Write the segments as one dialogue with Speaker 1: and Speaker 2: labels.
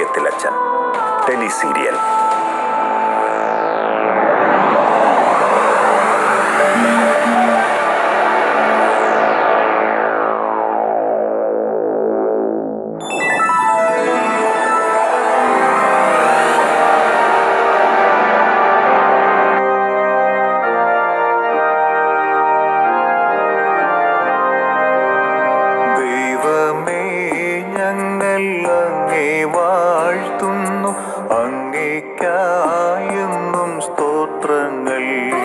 Speaker 1: വിധേയത്തിലച്ഛൻ tele serial
Speaker 2: ദൈവമേ ഞങ്ങൾ അങ്ങേ വാഴ്ത്തുന്നു അങ്ങേക്കായെന്നും സ്തോത്രങ്ങൾ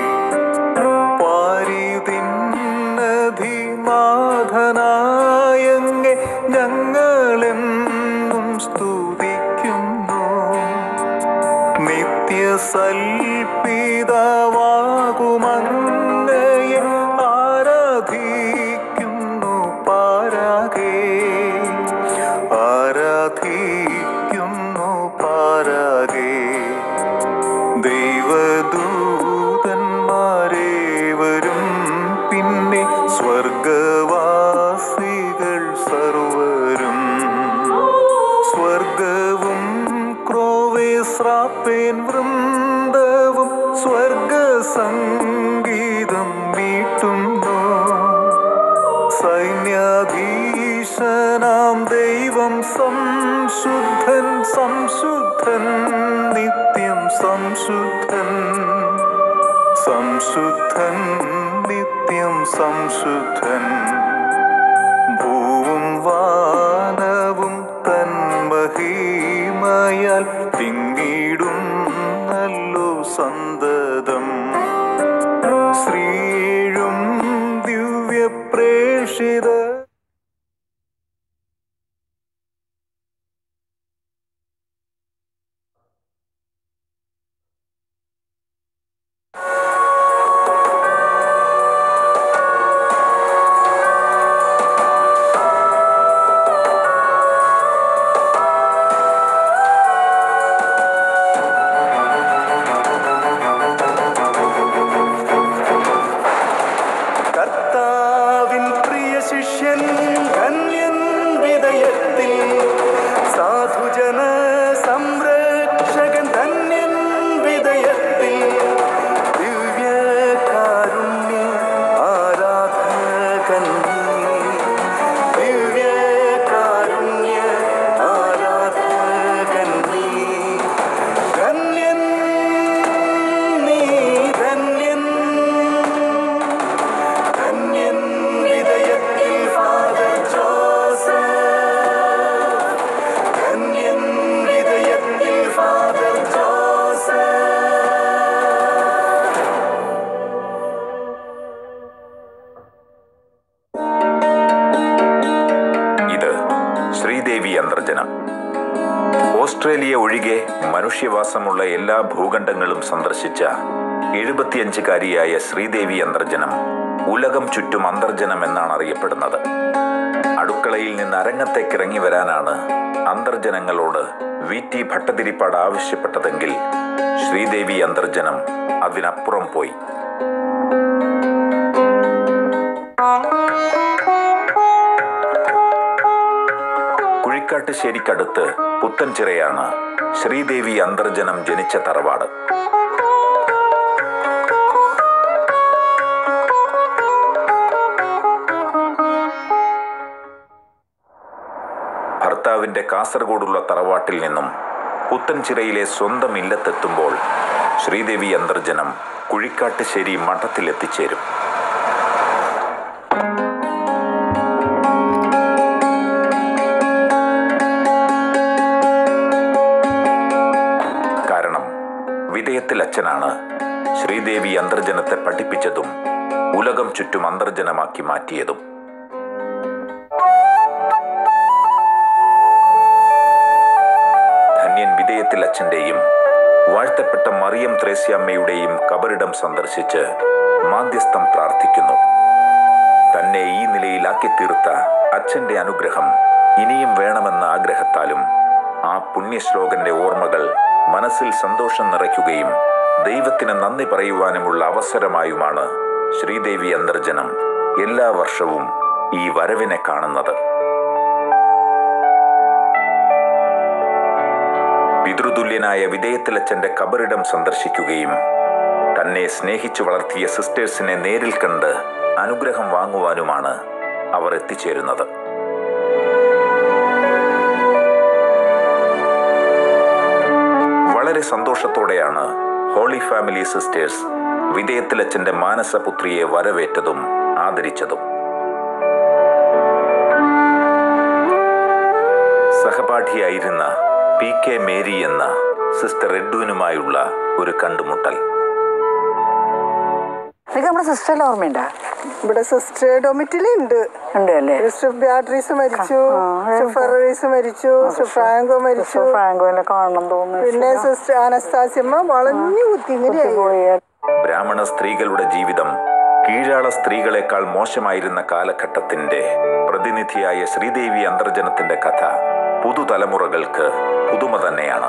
Speaker 2: പാരിതിന്നധിനാഥനായങ്ങെ ഞങ്ങളെന്നും സ്തുതിക്കുന്നു നിത്യസൽപിതാവാകുമങ്ങയെ ആരാധിക്കുന്നു പാരാകേ ആരാധിക്കുന്നു പാരാകേ ദൈവദൂതന്മാരേവരും പിന്നെ സ്വർഗവാസികൾ സർവരും സ്വർഗവും ക്രോവേശ്രാപ്പേൻ വൃന്ദവും സ്വർഗ സംഗീതം മീട്ടുന്നു സൈന്യാധീശനാം ദൈവം സംശുദ്ധൻ സംശുദ്ധൻ നിത്യം സംശുദ്ധൻ സംശുദ്ധൻ നിത്യം സംശുദ്ധൻ ഭൂവും വാനവും തൻ മഹിമയാൽ തിങ്ങിടും നല്ലു സന്തതം ശ്രീഴും ദിവ്യപ്രേഷിത കർത്താവിൻ പ്രിയ ശിഷ്യൻ ധന്യൻ വിധയത്തിൽ സാധുജന സംരക്ഷകൻ ധന്യൻ വിധയത്തിൽ ദിവ്യ കാരുണ്യ ആരാധകൻ ദിവ്യ കാരുണ്യ ആരാധകൻ നീ ധന്യൻ നീ ധന്യൻ ധന്യൻ വിധയത്തിൽ ഫാദർ ജോസഫ് ധന്യൻ വിധയത്തിൽ ഫാദർ ജോസഫ്
Speaker 1: ഇത് ശ്രീദേവി അന്തർജനം ഓസ്ട്രേലിയ ഒഴികെ മനുഷ്യവാസമുള്ള എല്ലാ ഭൂഖണ്ഡങ്ങളും സന്ദർശിച്ച എഴുപത്തിയഞ്ചുകാരിയായ ശ്രീദേവി അന്തർജനം ഉലകം ചുറ്റും അന്തർജനം എന്നാണ് അറിയപ്പെടുന്നത് അടുക്കളയിൽ നിന്ന് അരങ്ങത്തേക്ക് ഇറങ്ങി വരാനാണ് അന്തർജനങ്ങളോട് വി ടി ഭട്ടതിരിപ്പാട് ആവശ്യപ്പെട്ടതെങ്കിൽ ശ്രീദേവി അന്തർജനം അതിനപ്പുറം പോയി കുഴിക്കാട്ടുശ്ശേരിക്കടുത്ത് പുത്തൻചിറയാണ് ശ്രീദേവി അന്തർജനം ജനിച്ച തറവാട് ഭർത്താവിന്റെ കാസർഗോഡുള്ള തറവാട്ടിൽ നിന്നും പുത്തൻചിറയിലെ സ്വന്തം ഇല്ലത്തെത്തുമ്പോൾ ശ്രീദേവി അന്തർജനം കുഴിക്കാട്ടുശ്ശേരി മഠത്തിലെത്തിച്ചേരും കാരണം വിധേയത്തിൽ അച്ഛനാണ് ശ്രീദേവി അന്തർജനത്തെ പഠിപ്പിച്ചതും ഉലകം ചുറ്റും അന്തർജനമാക്കി മാറ്റിയതും ധന്യൻ വിധേയത്തിൽ അച്ഛന്റെയും വാഴ്ത്തപ്പെട്ട മറിയം ത്രേസ്യാമ്മയുടെയും കബറിടം സന്ദർശിച്ച് മാധ്യസ്ഥം പ്രാർത്ഥിക്കുന്നു തന്നെ ഈ നിലയിലാക്കി തീർത്ത അച്ഛന്റെ അനുഗ്രഹം ഇനിയും വേണമെന്ന ആഗ്രഹത്താലും ആ പുണ്യശ്ലോകന്റെ ഓർമ്മകൾ മനസ്സിൽ സന്തോഷം നിറയ്ക്കുകയും ദൈവത്തിന് നന്ദി പറയുവാനുമുള്ള അവസരമായുമാണ് ശ്രീദേവി അന്തർജനം എല്ലാ വർഷവും ഈ വരവിനെ കാണുന്നത് പിതൃതുല്യനായ വിധേയത്തിലച്ഛന്റെ കബറിടം സന്ദർശിക്കുകയും തന്നെ സ്നേഹിച്ചു വളർത്തിയ സിസ്റ്റേഴ്സിനെ നേരിൽ കണ്ട് അനുഗ്രഹം വാങ്ങുവാനുമാണ് അവർ എത്തിച്ചേരുന്നത് വളരെ സന്തോഷത്തോടെയാണ് ഹോളി ഫാമിലി സിസ്റ്റേഴ്സ് വിധേയത്തിലച്ഛന്റെ മാനസപുത്രിയെ വരവേറ്റതും ആദരിച്ചതും സഹപാഠിയായിരുന്ന പി കെ മേരി എന്ന സിസ്റ്റർ എഡ്വിനുമായുള്ള ഒരു കണ്ടുമുട്ടൽ
Speaker 3: നിനക്ക് നമ്മുടെ സിസ്റ്ററിന്റെ ഓർമ്മയുണ്ടോ
Speaker 4: ഇവിടെ സിസ്റ്റർ ഡൊമിറ്റിലി ഉണ്ട്
Speaker 3: ഉണ്ട് അല്ലേ
Speaker 4: സിസ്റ്റർ ബിയാട്രീസ് മരിച്ചു
Speaker 3: ആ,
Speaker 4: സിസ്റ്റർ ഫെററീസ് മരിച്ചു സിസ്റ്റർ ഫ്രാങ്കോ മരിച്ചു
Speaker 3: ഫ്രാങ്കോനെ കാണണം തോന്നുന്നു
Speaker 4: പിന്നെ സിസ്റ്റർ അനസ്താസിയമ്മ വളഞ്ഞു കുത്തി ഇങ്ങനെയായി
Speaker 3: പോയി
Speaker 1: ബ്രാഹ്മണ സ്ത്രീകളുടെ ജീവിതം കീഴാള സ്ത്രീകളെക്കാൾ മോശമായിരുന്ന കാലഘട്ടത്തിന്റെ പ്രതിനിധിയായ ശ്രീദേവി അന്തർജനത്തിന്റെ കഥ പുതുതലമുറകൾക്ക് പുതുമ തന്നെയാണ്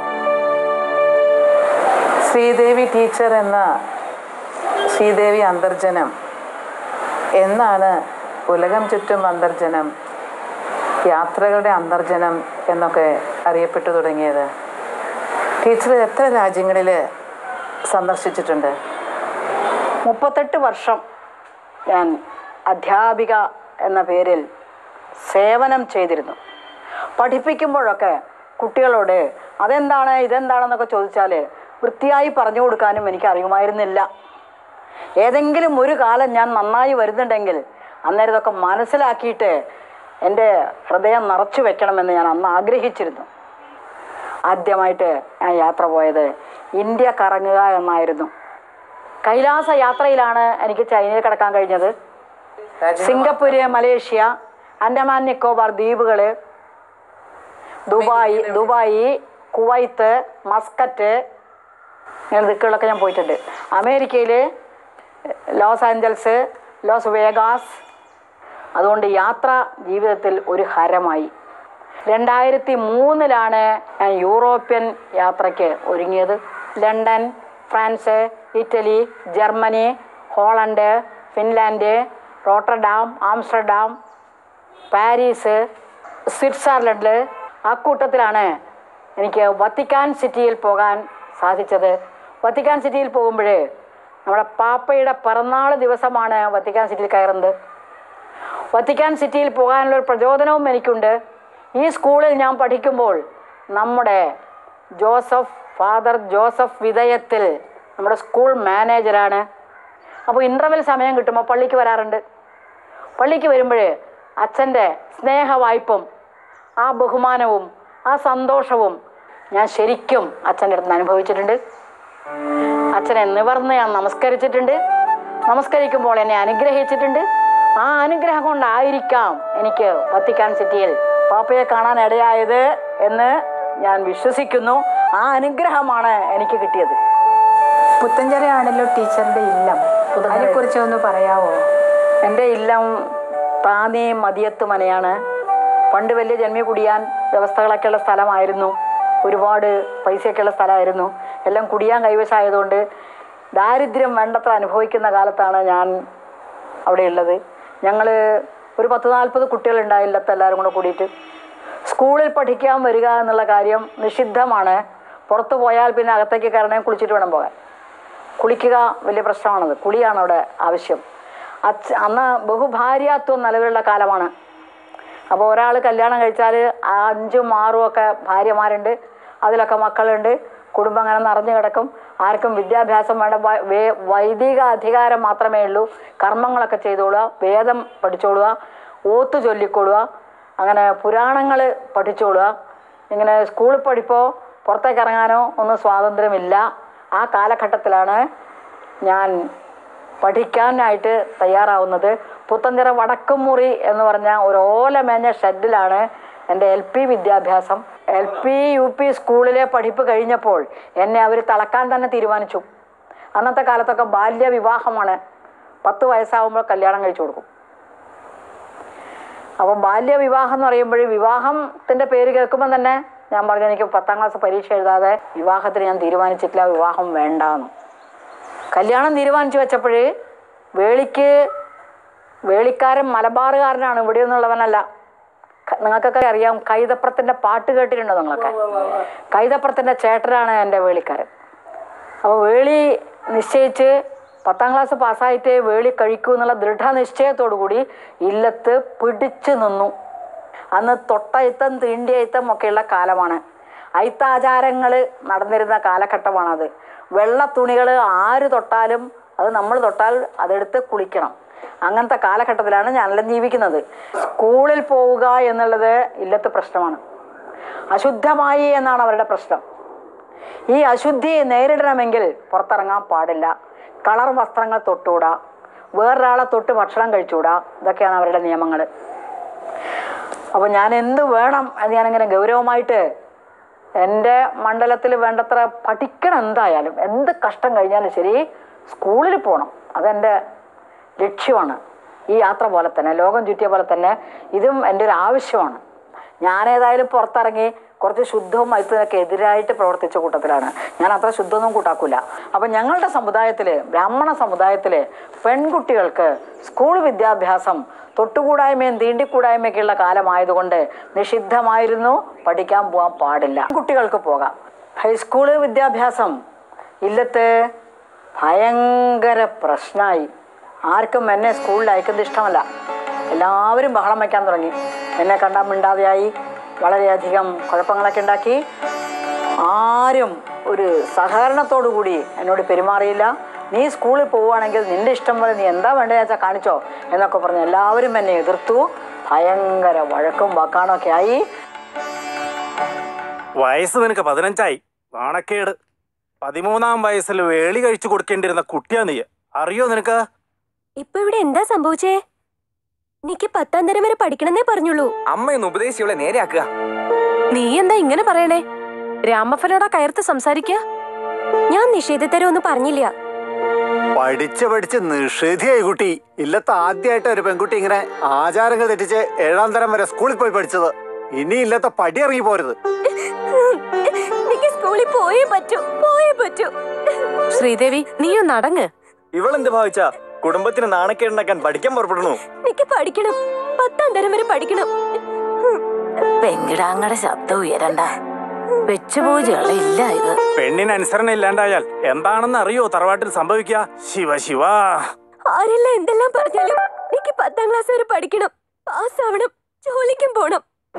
Speaker 3: ശ്രീദേവി ടീച്ചർ എന്ന ശ്രീദേവി അന്തർജനം എന്നാണ് ഉലകം ചുറ്റും അന്തർജനം യാത്രകളുടെ അന്തർജനം എന്നൊക്കെ അറിയപ്പെട്ടു തുടങ്ങിയത് ടീച്ചർ എത്ര രാജ്യങ്ങളിൽ സന്ദർശിച്ചിട്ടുണ്ട്
Speaker 5: മുപ്പത്തെട്ട് വർഷം ഞാൻ അധ്യാപിക എന്ന പേരിൽ സേവനം ചെയ്തിരുന്നു പഠിപ്പിക്കുമ്പോഴൊക്കെ കുട്ടികളോട് അതെന്താണ് ഇതെന്താണെന്നൊക്കെ ചോദിച്ചാൽ വൃത്തിയായി പറഞ്ഞു കൊടുക്കാനും എനിക്ക് അറിയുമായിരുന്നില്ല ഏതെങ്കിലും ഒരു കാലം ഞാൻ നന്നായി വരുന്നുണ്ടെങ്കിൽ അന്നേരം ഇതൊക്കെ മനസ്സിലാക്കിയിട്ട് എൻ്റെ ഹൃദയം നിറച്ചു വെക്കണമെന്ന് ഞാൻ അന്ന് ആഗ്രഹിച്ചിരുന്നു ആദ്യമായിട്ട് ഞാൻ യാത്ര പോയത് ഇന്ത്യ കറങ്ങുക എന്നായിരുന്നു കൈലാസ യാത്രയിലാണ് എനിക്ക് ചൈനയിൽ കിടക്കാൻ കഴിഞ്ഞത് സിംഗപ്പൂര് മലേഷ്യ അൻഡമാൻ നിക്കോബാർ ദ്വീപുകൾ ദുബായ് ദുബായി കുവൈത്ത് മസ്കറ്റ് ഇങ്ങനെ ദിക്കുകളൊക്കെ ഞാൻ പോയിട്ടുണ്ട് അമേരിക്കയിൽ ലോസ് ആഞ്ചൽസ് ലോസ് വേഗാസ് അതുകൊണ്ട് യാത്ര ജീവിതത്തിൽ ഒരു ഹരമായി രണ്ടായിരത്തി മൂന്നിലാണ് ഞാൻ യൂറോപ്യൻ യാത്രയ്ക്ക് ഒരുങ്ങിയത് London France Italy Germany Holland Finland Rotterdam Amsterdam Paris Switzerland അക്കൂട്ടത്തിലാണ് എനിക്ക് വത്തിക്കാൻ സിറ്റിയിൽ പോകാൻ സാധിച്ചത് വത്തിക്കാൻ സിറ്റിയിൽ പോകുമ്പോൾ നമ്മുടെ പാപ്പയുടെ പിറന്നാൾ ദിവസമാണ് വത്തിക്കാൻ സിറ്റിയിൽ കയറുന്നത് വത്തിക്കാൻ സിറ്റിയിൽ പോകാനുള്ള ഒരു പ്രചോദനവും എനിക്കുണ്ട് ഈ സ്കൂളിൽ ഞാൻ പഠിക്കുമ്പോൾ നമ്മുടെ ജോസഫ് ഫാദർ ജോസഫ് വിധേയത്തിൽ നമ്മുടെ സ്കൂൾ മാനേജരാണ് അപ്പോൾ ഇൻ്റർവെൽ സമയം കിട്ടുമ്പോൾ പള്ളിക്ക് വരാറുണ്ട് പള്ളിക്ക് വരുമ്പോൾ അച്ഛൻ്റെ സ്നേഹവായ്പും ആ ബഹുമാനവും ആ സന്തോഷവും ഞാൻ ശരിക്കും അച്ഛൻ്റെ അടുത്ത് നിന്ന് അനുഭവിച്ചിട്ടുണ്ട് അച്ഛനെ നിവർന്ന് ഞാൻ നമസ്കരിച്ചിട്ടുണ്ട് നമസ്കരിക്കുമ്പോൾ എന്നെ അനുഗ്രഹിച്ചിട്ടുണ്ട് ആ അനുഗ്രഹം കൊണ്ടായിരിക്കാം എനിക്ക് വത്തിക്കാൻ സിറ്റിയിൽ പാപ്പയെ കാണാൻ ഇടയായത് എന്ന് ഞാൻ വിശ്വസിക്കുന്നു ആ അനുഗ്രഹമാണ് എനിക്ക് കിട്ടിയത്
Speaker 3: പുത്തഞ്ചരയാണല്ലോ ടീച്ചറിന്റെ ഇല്ലം അതിനെക്കുറിച്ച് ഒന്ന് പറയാവോ
Speaker 5: എൻ്റെ ഇല്ലം താനേ മതിയത്ത് മനയാണ് പണ്ട് വലിയ ജന്മി കുടിയാൻ വ്യവസ്ഥകളൊക്കെ ഉള്ള സ്ഥലമായിരുന്നു ഒരുപാട് പൈസയൊക്കെ ഉള്ള സ്ഥലമായിരുന്നു എല്ലാം കുടിയാൻ കൈവശമായതുകൊണ്ട് ദാരിദ്ര്യം വേണ്ടത്ര അനുഭവിക്കുന്ന കാലത്താണ് ഞാൻ അവിടെ ഉള്ളത് ഞങ്ങൾ ഒരു പത്ത് നാൽപ്പത് കുട്ടികളുണ്ടായി ഇല്ലത്ത് എല്ലാവരും കൂടെ കൂടിയിട്ട് സ്കൂളിൽ പഠിക്കാൻ വരിക എന്നുള്ള കാര്യം നിഷിദ്ധമാണ് പുറത്ത് പോയാൽ പിന്നെ അകത്തേക്ക് കയറണേ കുളിച്ചിട്ട് വേണം പോകാൻ കുളിക്കുക വലിയ പ്രശ്നമാണത് കുളിയാണ് അവിടെ ആവശ്യം അച്ഛ അന്ന് ബഹുഭാര്യാത്വം നിലവിലുള്ള കാലമാണ് അപ്പോൾ ഒരാൾ കല്യാണം കഴിച്ചാൽ അഞ്ചും ആറും ഒക്കെ ഭാര്യമാരുണ്ട് അതിലൊക്കെ മക്കളുണ്ട് കുടുംബം അങ്ങനെ നിറഞ്ഞു കിടക്കും ആർക്കും വിദ്യാഭ്യാസം വേണ്ട വൈ- വേ- വൈദിക അധികാരം മാത്രമേ ഉള്ളൂ കർമ്മങ്ങളൊക്കെ ചെയ്തോളുക വേദം പഠിച്ചോളുക ഓത്ത് ചൊല്ലിക്കൊള്ളുക അങ്ങനെ പുരാണങ്ങൾ പഠിച്ചോളുക ഇങ്ങനെ സ്കൂളിൽ പഠിപ്പോ പുറത്തേക്ക് ഇറങ്ങാനോ ഒന്നും സ്വാതന്ത്ര്യമില്ല ആ കാലഘട്ടത്തിലാണ് ഞാൻ പഠിക്കാനായിട്ട് തയ്യാറാവുന്നത് പുത്തഞ്ചിറ വടക്കുംമുറി എന്ന് പറഞ്ഞ ഒരു ഓല മേഞ്ഞ ഷെഡിലാണ് എൻ്റെ എൽ പി വിദ്യാഭ്യാസം എൽ പി യു പി സ്കൂളിലെ പഠിപ്പ് കഴിഞ്ഞപ്പോൾ എന്നെ അവർ തളക്കാൻ തന്നെ തീരുമാനിച്ചു അന്നത്തെ കാലത്തൊക്കെ ബാല്യ വിവാഹമാണ് പത്ത് വയസ്സാകുമ്പോൾ കല്യാണം കഴിച്ചു കൊടുക്കും അപ്പോൾ ബാല്യ വിവാഹം എന്ന് പറയുമ്പോൾ വിവാഹത്തിൻ്റെ പേര് കേൾക്കുമ്പോൾ തന്നെ ഞാൻ പറഞ്ഞു എനിക്ക് പത്താം ക്ലാസ് പരീക്ഷ എഴുതാതെ വിവാഹത്തിന് ഞാൻ തീരുമാനിച്ചിട്ടില്ല വിവാഹം വേണ്ടാന്ന് കല്യാണം തീരുമാനിച്ചു വെച്ചപ്പോൾ വേളിക്ക് വേളിക്കാരൻ മലബാറുകാരനാണ് ഇവിടെ നിന്നുള്ളവനല്ല ക- നിങ്ങൾക്കൊക്കെ അറിയാം കൈതപ്രത്തിന്റെ പാട്ട് കേട്ടിട്ടുണ്ടോ നിങ്ങളൊക്കെ കൈതപ്രത്തിന്റെ ചേട്ടനാണ് എൻ്റെ വേളിക്കാരൻ അപ്പോൾ വേളി നിശ്ചയിച്ച് പത്താം ക്ലാസ് പാസ്സായിട്ട് വേളി കഴിക്കൂ എന്നുള്ള ദൃഢനിശ്ചയത്തോടു കൂടി ഇല്ലത്ത് പിടിച്ചു നിന്നു അന്ന് തൊട്ടയത്തം തീണ്ടിയയത്തം ഒക്കെയുള്ള കാലമാണ് അയിത്താചാരങ്ങൾ നടന്നിരുന്ന കാലഘട്ടമാണത് വെള്ള തുണികൾ ആര് തൊട്ടാലും അത് നമ്മൾ തൊട്ടാൽ അതെടുത്ത് കുളിക്കണം അങ്ങനത്തെ കാലഘട്ടത്തിലാണ് ഞാനെല്ലാം ജീവിക്കുന്നത് സ്കൂളിൽ പോവുക എന്നുള്ളത് ഇല്ലത്ത് പ്രശ്നമാണ് അശുദ്ധമായി എന്നാണ് അവരുടെ പ്രശ്നം ഈ അശുദ്ധിയെ നേരിടണമെങ്കിൽ പുറത്തിറങ്ങാൻ പാടില്ല കളർ വസ്ത്രങ്ങൾ തൊട്ടുകൂടാ വേറൊരാളെ തൊട്ട് ഭക്ഷണം കഴിച്ചുകൂടാ ഇതൊക്കെയാണ് അവരുടെ നിയമങ്ങൾ അപ്പോൾ ഞാൻ എന്ത് വേണം എന്ന് ഞാനിങ്ങനെ ഗൗരവമായിട്ട് എൻ്റെ മണ്ഡലത്തിൽ വേണ്ടത്ര പഠിക്കണം എന്തായാലും എന്ത് കഷ്ടം കഴിഞ്ഞാലും ശരി സ്കൂളിൽ പോകണം അതെൻ്റെ ലക്ഷ്യമാണ് ഈ യാത്ര പോലെ തന്നെ ലോകം ചുറ്റിയ പോലെ തന്നെ ഇതും എൻ്റെ ഒരു ആവശ്യമാണ് ഞാനേതായാലും പുറത്തിറങ്ങി കുറച്ച് ശുദ്ധവും മയത്തിനൊക്കെ എതിരായിട്ട് പ്രവർത്തിച്ച കൂട്ടത്തിലാണ് ഞാൻ അത്ര ശുദ്ധമൊന്നും കൂട്ടാക്കൂല അപ്പം ഞങ്ങളുടെ സമുദായത്തിൽ ബ്രാഹ്മണ സമുദായത്തിൽ പെൺകുട്ടികൾക്ക് സ്കൂൾ വിദ്യാഭ്യാസം തൊട്ടുകൂടായ്മയും തീണ്ടിക്കൂടായ്മയൊക്കെയുള്ള കാലമായതുകൊണ്ട് നിഷിദ്ധമായിരുന്നു പഠിക്കാൻ പോകാൻ പാടില്ല കുട്ടികൾക്ക് പോകാം ഹൈസ്കൂള് വിദ്യാഭ്യാസം ഇല്ലത്ത് ഭയങ്കര പ്രശ്നമായി ആർക്കും എന്നെ സ്കൂളിൽ അയക്കുന്നത് ഇഷ്ടമല്ല എല്ലാവരും ബഹളം വയ്ക്കാൻ തുടങ്ങി എന്നെ കണ്ടാൽ മിണ്ടാതെയായി വളരെയധികം കുഴപ്പങ്ങളൊക്കെ ഉണ്ടാക്കി ആരും ഒരു സഹകരണത്തോടു കൂടി എന്നോട് പെരുമാറിയില്ല നീ സ്കൂളിൽ പോവുകയാണെങ്കിൽ നിന്റെ ഇഷ്ടം പോലെ നീ എന്താ വേണ്ടതെന്ന് വെച്ചാൽ കാണിച്ചോ എന്നൊക്കെ പറഞ്ഞ് എല്ലാവരും എന്നെ എതിർത്തു ഭയങ്കര വഴക്കും വക്കാണൊക്കെ ആയി
Speaker 6: വയസ്സ് നിനക്ക് പതിനഞ്ചായി നാണക്കേട് പതിമൂന്നാം വയസ്സിൽ വേളി കഴിച്ചു കൊടുക്കേണ്ടിരുന്ന കുട്ടിയാ നീ അറിയോ നിനക്ക്
Speaker 7: ഇപ്പൊ ഇവിടെ എന്താ സംഭവിച്ചേ എനിക്ക് പത്താം തരം വരെ പഠിക്കണമെന്നേ പറഞ്ഞുള്ളൂ
Speaker 8: അമ്മയൊന്ന് ഉപദേശിച്ചവളെ നേരെയാക്കുക
Speaker 7: നീ എന്താ ഇങ്ങനെ പറയണേ രാമഫലോടാ കയർത്ത് സംസാരിക്ക ഞാൻ നിഷേധത്തരം ഒന്നും പറഞ്ഞില്ല
Speaker 9: പഠിച്ച് പഠിച്ച് നിഷേധിയായി കുട്ടി ഇല്ലത്തെ ആദ്യമായിട്ട് ഒരു പെൺകുട്ടി ഇങ്ങനെ ആചാരങ്ങൾ തെറ്റിച്ച് ഏഴാം തരം വരെ സ്കൂളിൽ പോയി പഠിച്ചത് ഇനി ഇല്ലത്തെ പടി ഇറങ്ങി പോരുത്
Speaker 7: എനിക്ക് സ്കൂളിൽ പോയേ പറ്റൂ പോയേ പറ്റൂ ശ്രീദേവി നീ ഒന്ന് അടങ്ങ്
Speaker 8: ഇവളെന്ത് ഭാവിച്ച കുടുംബത്തിന് നാണക്കേടുണ്ടാക്കാൻ പഠിക്കാൻ പുറപ്പെടുന്നു
Speaker 7: എനിക്ക് പഠിക്കണം പത്താം തരം വരെ പഠിക്കണം
Speaker 3: പെങ്കിടാങ്ങടെ ശബ്ദം ഉയരണ്ട വെച്ചുപൂജയുള്ള ഇല്ല ഇത്
Speaker 6: പെണ്ണിന് അനുസരണ ഇല്ലാണ്ടായാൽ എന്താണെന്ന് അറിയോ തറവാട്ടിൽ സംഭവിക്കുക ശിവ ശിവ
Speaker 7: ആരെല്ലാം എന്തെല്ലാം പറഞ്ഞാലും എനിക്ക് പത്താം ക്ലാസ് വരെ പഠിക്കണം പാസ്സാവണം ജോലിക്കും പോണം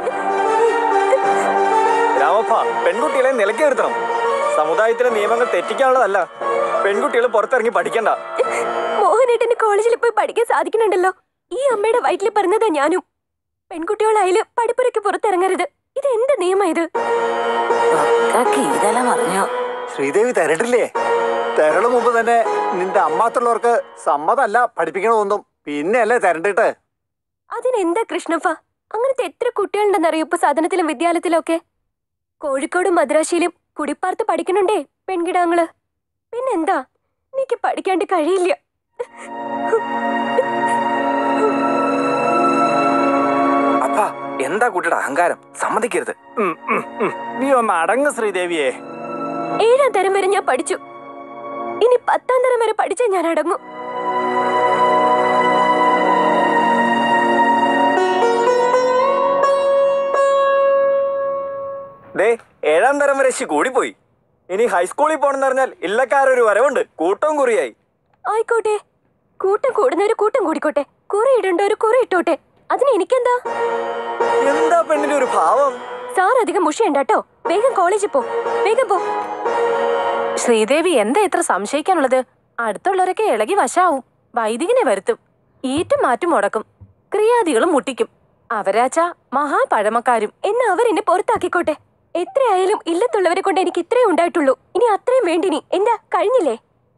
Speaker 8: രാമപ്പ പെൺകുട്ടികളെ നിലയ്ക്ക് നിർത്തണം സമുദായത്തിലെ നിയമങ്ങൾ തെറ്റിക്കാനുള്ളതല്ല പെൺകുട്ടികൾ പുറത്തിറങ്ങി പഠിക്കണ്ട
Speaker 7: മോഹനേട്ടന് കോളേജിൽ പോയി പഠിക്കാൻ സാധിക്കുന്നുണ്ടല്ലോ ഈ അമ്മയുടെ വയറ്റിൽ പറഞ്ഞതാ ഞാനും പെൺകുട്ടികളായാലും പഠിപ്പുരയ്ക്ക് പുറത്തിറങ്ങരുത് ഇത് എന്ത് നിയമം ഇത്
Speaker 3: ഒക്കെ ഇതെല്ലാം പറഞ്ഞു
Speaker 9: ശ്രീദേവി തരട്ടില്ലേ തരണ മുമ്പ് തന്നെ നിന്റെ അമ്മാത്തുള്ളവർക്ക് സമ്മതമല്ല പഠിപ്പിക്കണമെന്നും പിന്നെയല്ലേ തരണ്ടിട്ട്
Speaker 7: അതിനെന്താ കൃഷ്ണപ്പ അങ്ങനത്തെ എത്ര കുട്ടികളുണ്ടെന്നറിയോ ഇപ്പൊ സദനത്തിലും വിദ്യാലയത്തിലും ഒക്കെ കോഴിക്കോടും മദ്രാശിയിലും കുടിപ്പാർത്ത് പഠിക്കണുണ്ടേ പെൺകിടാങ്ങള് പിന്നെന്താ എനിക്ക് പഠിക്കാണ്ട് കഴിയില്ല
Speaker 8: അപ്പ എന്താ കുട്ടിയുടെ അഹങ്കാരം സമ്മതിക്കരുത്
Speaker 6: ഉം, ഉം, ഉം. നീ ഒന്ന് അടങ്ങ് ശ്രീദേവിയെ
Speaker 7: ഏഴാം തരം വരെ ഞാൻ പഠിച്ചു ഇനി പത്താം തരം വരെ പഠിച്ചാൽ ഞാൻ അടങ്ങും
Speaker 8: ദേ ഏഴാം തരം വരെ ശി കൂടിപ്പോയി ഇനി ഹൈസ്കൂളിൽ പോണെന്ന് പറഞ്ഞാൽ ഇല്ലക്കാരൊരു വരവുണ്ട് കൂട്ടവും കുറിയായി
Speaker 7: ആയിക്കോട്ടെ കൂട്ടം കൂടുന്നവര് കൂട്ടം കൂടിക്കോട്ടെ കുറി ഇടേണ്ടവര് കുറി ഇട്ടോട്ടെ അതിന് എനിക്കെന്താ
Speaker 8: എന്താ പെണ്ണിന്റെ ഒരു ഭാവം
Speaker 7: സാർ അധികം മുഷിയണ്ടാട്ടോ വേഗം കോളേജിൽ പോ വേഗം പോ
Speaker 10: ശ്രീദേവി എന്താ ഇത്ര സംശയിക്കാനുള്ളത് അടുത്തുള്ളവരൊക്കെ ഇളകി വശാവും വൈദികനെ വരുത്തും ഈറ്റും മാറ്റും മുടക്കും ക്രിയാദികളും മുട്ടിക്കും അവരാച്ച മഹാപഴമക്കാരും
Speaker 7: എന്നാ അവരെന്നെ പുറത്താക്കിക്കോട്ടെ എത്രയായാലും ഇല്ലത്തുള്ളവരെ കൊണ്ട് എനിക്ക് ഇത്രേ ഉണ്ടായിട്ടുള്ളൂ ഇനി അത്രയും വേണ്ടിനി എന്താ കഴിഞ്ഞില്ലേ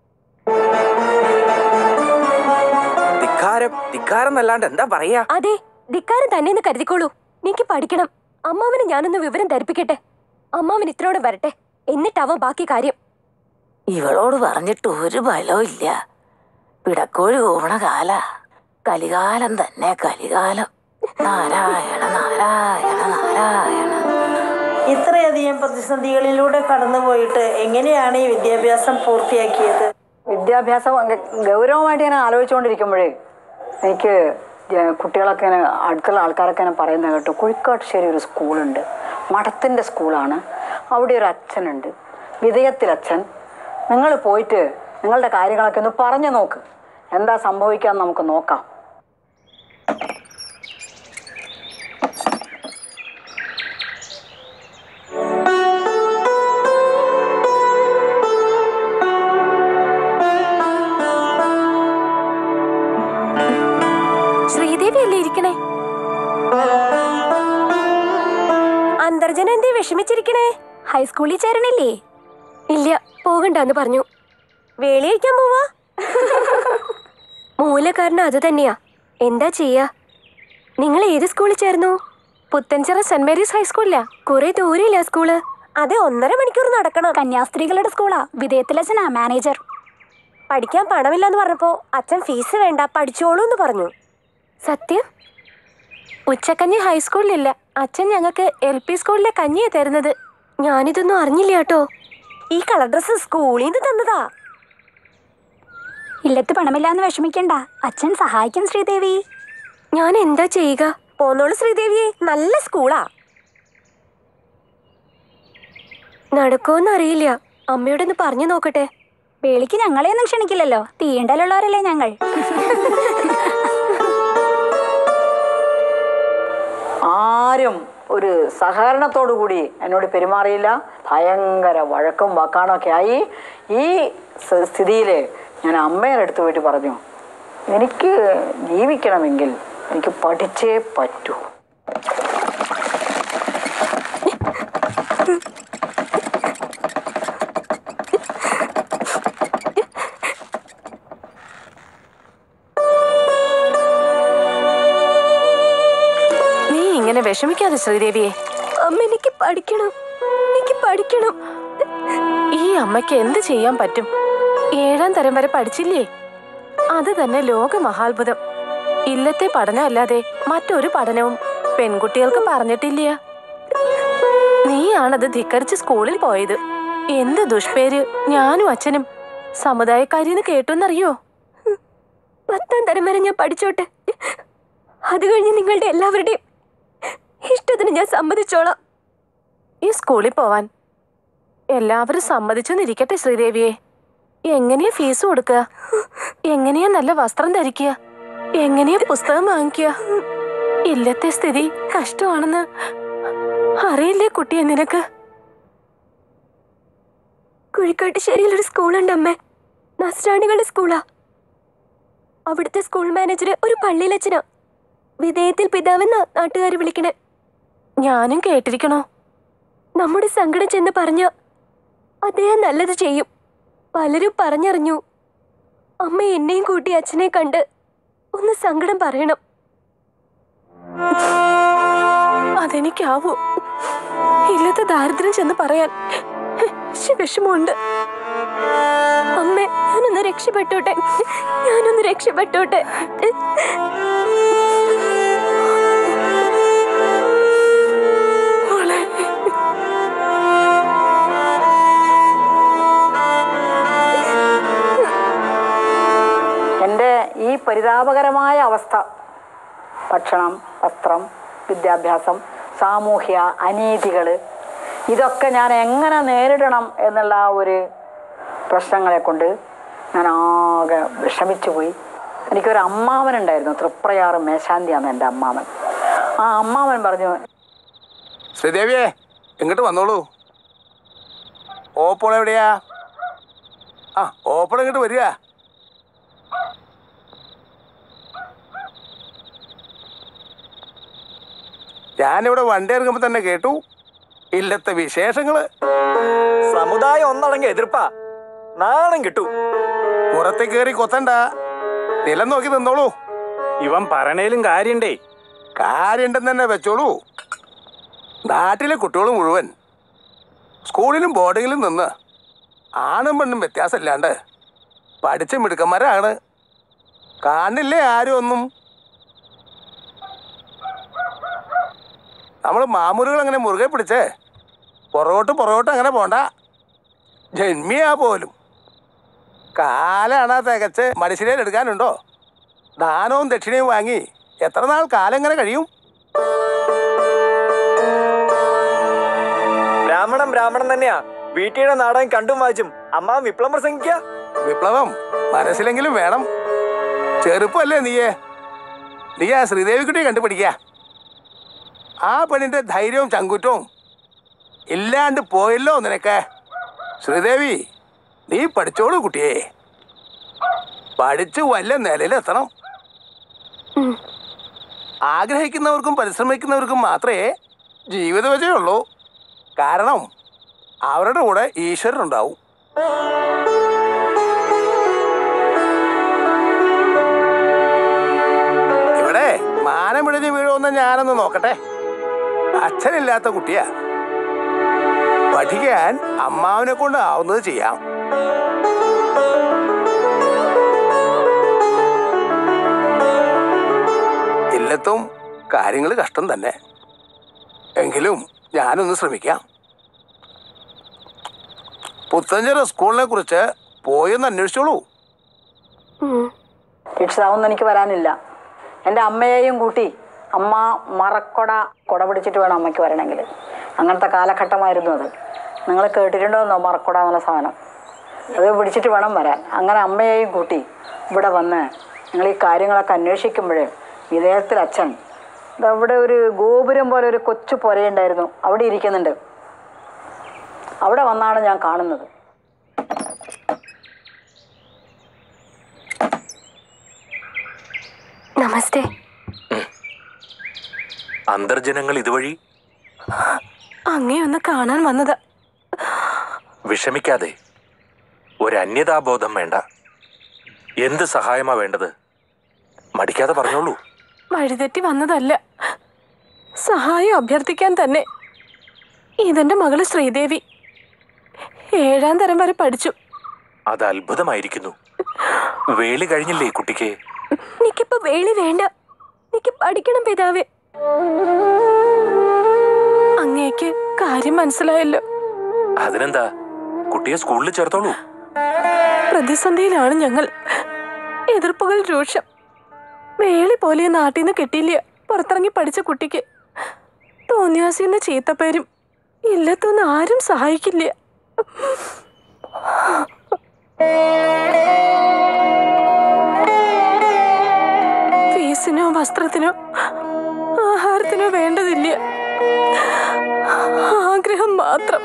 Speaker 8: ധിക്കാരം ധിക്കാരം എന്നല്ലാണ്ട് എന്താ പറയാ
Speaker 7: അതെ ധിക്കാരം തന്നെയെന്ന് കരുതിക്കോളൂ എനിക്ക് പഠിക്കണം അമ്മാവന് ഞാനൊന്ന് വിവരം ധരിപ്പിക്കട്ടെ അമ്മാവൻ ഇത്രോടെ വരട്ടെ എന്നിട്ടാവാം ബാക്കി കാര്യം
Speaker 3: ഇവളോട് പറഞ്ഞിട്ട് ഒരു ബലവും ഇല്ല പിടക്കോഴി കൂവണ കാല കലികാലം തന്നെ കലികാലം നാരായണ നാരായണ നാരായണ
Speaker 11: ഇത്രയധികം പ്രതിസന്ധികളിലൂടെ കടന്നുപോയിട്ട് എങ്ങനെയാണ് ഈ വിദ്യാഭ്യാസം പൂർത്തിയാക്കിയത്
Speaker 5: വിദ്യാഭ്യാസം അങ്ങ് ഗൗരവമായിട്ട് ഞാൻ ആലോചിച്ചുകൊണ്ടിരിക്കുമ്പോഴേ എനിക്ക് ജ- കുട്ടികളൊക്കെ ഇങ്ങനെ അടുത്തുള്ള ആൾക്കാരൊക്കെ ഇങ്ങനെ പറയുന്നത് കേട്ടു കുഴിക്കാട്ടുശ്ശേരി ഒരു സ്കൂളുണ്ട് മഠത്തിൻ്റെ സ്കൂളാണ് അവിടെ ഒരു അച്ഛനുണ്ട് വിധേയത്തിൽ അച്ഛൻ നിങ്ങൾ പോയിട്ട് നിങ്ങളുടെ കാര്യങ്ങളൊക്കെ ഒന്ന് പറഞ്ഞു നോക്ക് എന്താ സംഭവിക്കാന്ന് നമുക്ക് നോക്കാം
Speaker 7: ശ്രീദേവി അല്ലേ ഇരിക്കണേ അന്തർജന എന്തേ വിഷമിച്ചിരിക്കണേ ഹൈസ്കൂളിൽ ചേരണില്ലേ ഇല്ല പോകണ്ടെന്ന് പറഞ്ഞു വേളിയിരിക്കാൻ പോവാ മൂലകാരണം അത് തന്നെയാ എന്താ ചെയ്യാ നിങ്ങൾ ഏത് സ്കൂളിൽ ചേർന്നു
Speaker 10: പുത്തൻചിറ സെന്റ് മേരീസ് ഹൈസ്കൂളിലാ
Speaker 7: കുറെ ദൂരമില്ല സ്കൂള് അത് ഒന്നര മണിക്കൂർ നടക്കണം
Speaker 12: കന്യാസ്ത്രീകളുടെ സ്കൂളാ വിധേയത്തിലച്ഛനാ മാനേജർ
Speaker 7: പഠിക്കാൻ പണമില്ലെന്ന് പറഞ്ഞപ്പോ അച്ഛൻ ഫീസ് വേണ്ട പഠിച്ചോളൂ എന്ന് പറഞ്ഞു സത്യം
Speaker 10: ഉച്ചക്കഞ്ഞി ഹൈസ്കൂളിലില്ല അച്ഛൻ ഞങ്ങൾക്ക് എൽ പി സ്കൂളിലെ കഞ്ഞിയാ തരുന്നത്
Speaker 7: ഞാനിതൊന്നും അറിഞ്ഞില്ല കേട്ടോ ഈ കളർ ഡ്രസ് സ്കൂളിൽ നിന്ന് തന്നതാ
Speaker 12: ഇല്ലത്ത് പണമില്ലാന്ന് വിഷമിക്കണ്ട അച്ഛൻ സഹായിക്കും ശ്രീദേവി
Speaker 7: ഞാൻ എന്താ ചെയ്യുക പോന്നോളൂ ശ്രീദേവിയെ നല്ല സ്കൂളാ നടക്കുമെന്ന് അറിയില്ല അമ്മയോടൊന്ന് പറഞ്ഞു നോക്കട്ടെ
Speaker 12: വേളിക്ക് ഞങ്ങളെയൊന്നും ക്ഷണിക്കില്ലല്ലോ തീണ്ടലുള്ളവരല്ലേ ഞങ്ങൾ
Speaker 5: ആരും ഒരു സഹകരണത്തോടു കൂടി എന്നോട് പെരുമാറിയില്ല ഭയങ്കര വഴക്കും വാക്കാണൊക്കെ ആയി ഈ സ- സ്ഥിതിയിൽ ഞാൻ അമ്മയുടെ അടുത്ത് പോയിട്ട് പറഞ്ഞു എനിക്ക് ജീവിക്കണമെങ്കിൽ എനിക്ക് പഠിച്ചേ പറ്റൂ
Speaker 10: നീ ഇങ്ങനെ വിഷമിക്കാതെ ശ്രീദേവിയെ
Speaker 7: അമ്മ എനിക്ക് പഠിക്കണം എനിക്ക് പഠിക്കണം
Speaker 10: ഈ അമ്മയ്ക്ക് എന്ത് ചെയ്യാൻ പറ്റും ഏഴാം തരം വരെ പഠിച്ചില്ലേ അത് തന്നെ ലോക മഹാത്ഭുതം ഇല്ലത്തെ പഠനമല്ലാതെ മറ്റൊരു പഠനവും പെൺകുട്ടികൾക്ക് പറഞ്ഞിട്ടില്ല നീയാണത് ധിക്കരിച്ച് സ്കൂളിൽ പോയത് എന്ത് ദുഷ്പേര് ഞാനും അച്ഛനും സമുദായക്കാരിന്ന് കേട്ടെന്നറിയോ
Speaker 7: പത്താം തരം വരെ ഞാൻ പഠിച്ചോട്ടെ അത് കഴിഞ്ഞ് നിങ്ങളുടെ എല്ലാവരുടെയും ഇഷ്ടത്തിന് ഞാൻ സമ്മതിച്ചോളാം
Speaker 10: ഈ സ്കൂളിൽ പോവാൻ എല്ലാവരും സമ്മതിച്ചെന്നിരിക്കട്ടെ ശ്രീദേവിയെ എങ്ങനെയാ ഫീസ് കൊടുക്കുക എങ്ങനെയാ നല്ല വസ്ത്രം ധരിക്കുക എങ്ങനെയാ പുസ്തകം വാങ്ങിക്കുക ഇല്ലത്തെ സ്ഥിതി കഷ്ടമാണെന്ന് അറിയില്ലേ കുട്ടിയെ നിനക്ക്
Speaker 7: കുഴിക്കാട്ടുശ്ശേരിയിൽ ഒരു സ്കൂളുണ്ട് അമ്മേ നസ്രാണികളുടെ സ്കൂളാ അവിടുത്തെ സ്കൂൾ മാനേജർ ഒരു പള്ളിയിലച്ഛനാ വിധേയത്തിൽ പിതാവെന്നാ നാട്ടുകാർ വിളിക്കണേ
Speaker 10: ഞാനും കേട്ടിരിക്കണോ
Speaker 7: നമ്മുടെ സങ്കടം ചെന്ന് പറഞ്ഞ അദ്ദേഹം നല്ലത് ചെയ്യും പലരും പറഞ്ഞറിഞ്ഞു അമ്മ എന്നെയും കൂട്ടി അച്ഛനെ കണ്ട് ഒന്ന് സങ്കടം പറയണം
Speaker 10: അതെനിക്കാവൂ ഇല്ലത്തെ ദാരിദ്ര്യം ചെന്ന് പറയാൻ ശ്ശെ, വിഷമമുണ്ട്
Speaker 7: അമ്മ ഞാനൊന്ന് രക്ഷപ്പെട്ടോട്ടെ ഞാനൊന്ന് രക്ഷപ്പെട്ടോട്ടെ
Speaker 10: മോളെ
Speaker 5: എൻ്റെ ഈ പരിതാപകരമായ അവസ്ഥ ഭക്ഷണം വസ്ത്രം വിദ്യാഭ്യാസം സാമൂഹ്യ അനീതികൾ ഇതൊക്കെ ഞാൻ എങ്ങനെ നേരിടണം എന്നുള്ള ആ ഒരു പ്രശ്നങ്ങളെ കൊണ്ട് ഞാൻ ആകെ വിഷമിച്ചു പോയി എനിക്കൊരു അമ്മാവനുണ്ടായിരുന്നു തൃപ്രയാറ് മേശാന്തിയാണ് എൻ്റെ അമ്മാവൻ ആ അമ്മാവൻ പറഞ്ഞു
Speaker 13: ശ്രീദേവിയെ ഇങ്ങോട്ട് വന്നോളൂ ഓപ്പോൾ എവിടെയാ ആ ഓപ്പോൾ ഇങ്ങോട്ട് വരിക ഞാനിവിടെ വണ്ടി ഇറങ്ങുമ്പോൾ തന്നെ കേട്ടു ഇല്ലത്തെ വിശേഷങ്ങള്
Speaker 8: സമുദായം ഒന്നടങ്ങി എതിർപ്പാ നാണം കിട്ടു
Speaker 13: പുറത്തെ കയറി കൊത്തണ്ട നിലം നോക്കി നിന്നോളൂ
Speaker 6: ഇവൻ പറയണേലും കാര്യണ്ടേ
Speaker 13: കാര്യണ്ടെന്ന് തന്നെ വെച്ചോളൂ നാട്ടിലെ കുട്ടികൾ മുഴുവൻ സ്കൂളിലും ബോർഡിങ്ങിലും നിന്ന് ആണും പെണ്ണും വ്യത്യാസമില്ലാണ്ട് പഠിച്ച മിടുക്കന്മാരാണ് കാണില്ലേ ആരും ഒന്നും നമ്മൾ മാമൂലുകൾ അങ്ങനെ മുറുകെ പിടിച്ചേ പുറകോട്ട് പുറകോട്ട് അങ്ങനെ പോണ്ട ജന്മിയാ പോലും കാലാണ് തികച്ച് മനുഷ്യരെ എടുക്കാനുണ്ടോ ദാനവും ദക്ഷിണയും വാങ്ങി എത്ര നാൾ കാലം എങ്ങനെ കഴിയും
Speaker 8: ബ്രാഹ്മണൻ ബ്രാഹ്മണൻ തന്നെയാ വീട്ടിയുടെ നാടകം കണ്ടും വായിച്ചും അമ്മ വിപ്ലവം പ്രസംഗിക്ക
Speaker 13: വിപ്ലവം മനസ്സിലെങ്കിലും വേണം ചെറുപ്പല്ലേ നീയേ നീ ആ ശ്രീദേവിക്കുട്ടിയെ കണ്ടുപിടിക്കുക ആ പെണ്ണിന്റെ ധൈര്യവും ചങ്കുറ്റവും ഇല്ലാണ്ട് പോയല്ലോ നിനക്ക് ശ്രീദേവി നീ പഠിച്ചോളൂ കുട്ടിയെ പഠിച്ചു വല്ല നിലയിലെത്തണം ആഗ്രഹിക്കുന്നവർക്കും പരിശ്രമിക്കുന്നവർക്കും മാത്രമേ ജീവിത വിജയമുള്ളൂ കാരണം അവരുടെ കൂടെ ഈശ്വരനുണ്ടാവും ഇവിടെ മാനം പിടിഞ്ഞ് വീഴുമെന്ന് ഞാനൊന്ന് നോക്കട്ടെ അച്ഛനില്ലാത്ത കുട്ടിയാ പഠിക്കാൻ അമ്മാവിനെ കൊണ്ട് ആവുന്നത് ചെയ്യാം ഇല്ലത്തും കാര്യങ്ങൾ കഷ്ടം തന്നെ എങ്കിലും ഞാനൊന്ന് ശ്രമിക്കാം പുത്തഞ്ചിറ സ്കൂളിനെ കുറിച്ച് പോയൊന്ന് അന്വേഷിച്ചോളൂ
Speaker 5: രക്ഷിതാവൊന്നും എനിക്ക് വരാനില്ല എൻ്റെ അമ്മയെയും കൂട്ടി അമ്മ മറക്കൊട കുട പിടിച്ചിട്ട് വേണം അമ്മയ്ക്ക് വരണമെങ്കിൽ അങ്ങനത്തെ കാലഘട്ടമായിരുന്നു അത് നിങ്ങൾ കേട്ടിട്ടുണ്ടോന്നോ മറക്കൊട എന്നുള്ള സാധനം അത് പിടിച്ചിട്ട് വേണം വരാൻ അങ്ങനെ അമ്മയെയും കൂട്ടി ഇവിടെ വന്ന് നിങ്ങൾ ഈ കാര്യങ്ങളൊക്കെ അന്വേഷിക്കുമ്പോൾ വിദേഹത്തിൽ അച്ഛൻ ദാ ഇവിടെ ഒരു ഗോപുരം പോലെ ഒരു കൊച്ചു പുരയുണ്ടായിരുന്നു അവിടെ ഇരിക്കുന്നുണ്ട് അവിടെ വന്നാണ് ഞാൻ കാണുന്നത്
Speaker 7: നമസ്തേ
Speaker 14: അന്തർജനങ്ങൾ ഇതുവഴി
Speaker 10: അങ്ങേ ഒന്ന് കാണാൻ വന്നതാ
Speaker 14: വിഷമിക്കാതെ ഒരു അന്യതാബോധം വേണ്ട എന്ത് സഹായമാ വേണ്ടത് മടിക്കാതെ പറഞ്ഞോളൂ
Speaker 10: വഴിതെറ്റി വന്നതല്ല സഹായം അഭ്യർത്ഥിക്കാൻ തന്നെ ഇതെന്റെ മകള് ശ്രീദേവി ഏഴാം തരം വരെ പഠിച്ചു
Speaker 14: അത് അത്ഭുതമായിരിക്കുന്നു വേളി കഴിഞ്ഞില്ലേ ഈ കുട്ടിക്ക്
Speaker 7: എനിക്കിപ്പോ വേളി വേണ്ട എനിക്ക് പഠിക്കണം പിതാവേ
Speaker 10: അങ്ങേക്ക് കാര്യം മനസ്സിലായല്ലോ
Speaker 14: അതിനെന്താ കുട്ടിയെ സ്കൂളിൽ ചേർത്തോളൂ
Speaker 10: പ്രതിസന്ധിയിലാണ് ഞങ്ങൾ എതിർപ്പുകൾ രൂക്ഷം വേളി പോലെ നാട്ടിൽ നിന്ന് കിട്ടിയില്ല പുറത്തിറങ്ങി പഠിച്ച കുട്ടിക്ക് തോന്നിയാസിന്ന് ചീത്തപ്പേരും ഇല്ലത്തൊന്നും ആരും സഹായിക്കില്ല ഫീസിനോ വസ്ത്രത്തിനോ ആഹാരത്തിനോ വേണ്ടതില്ല ആഗ്രഹം മാത്രം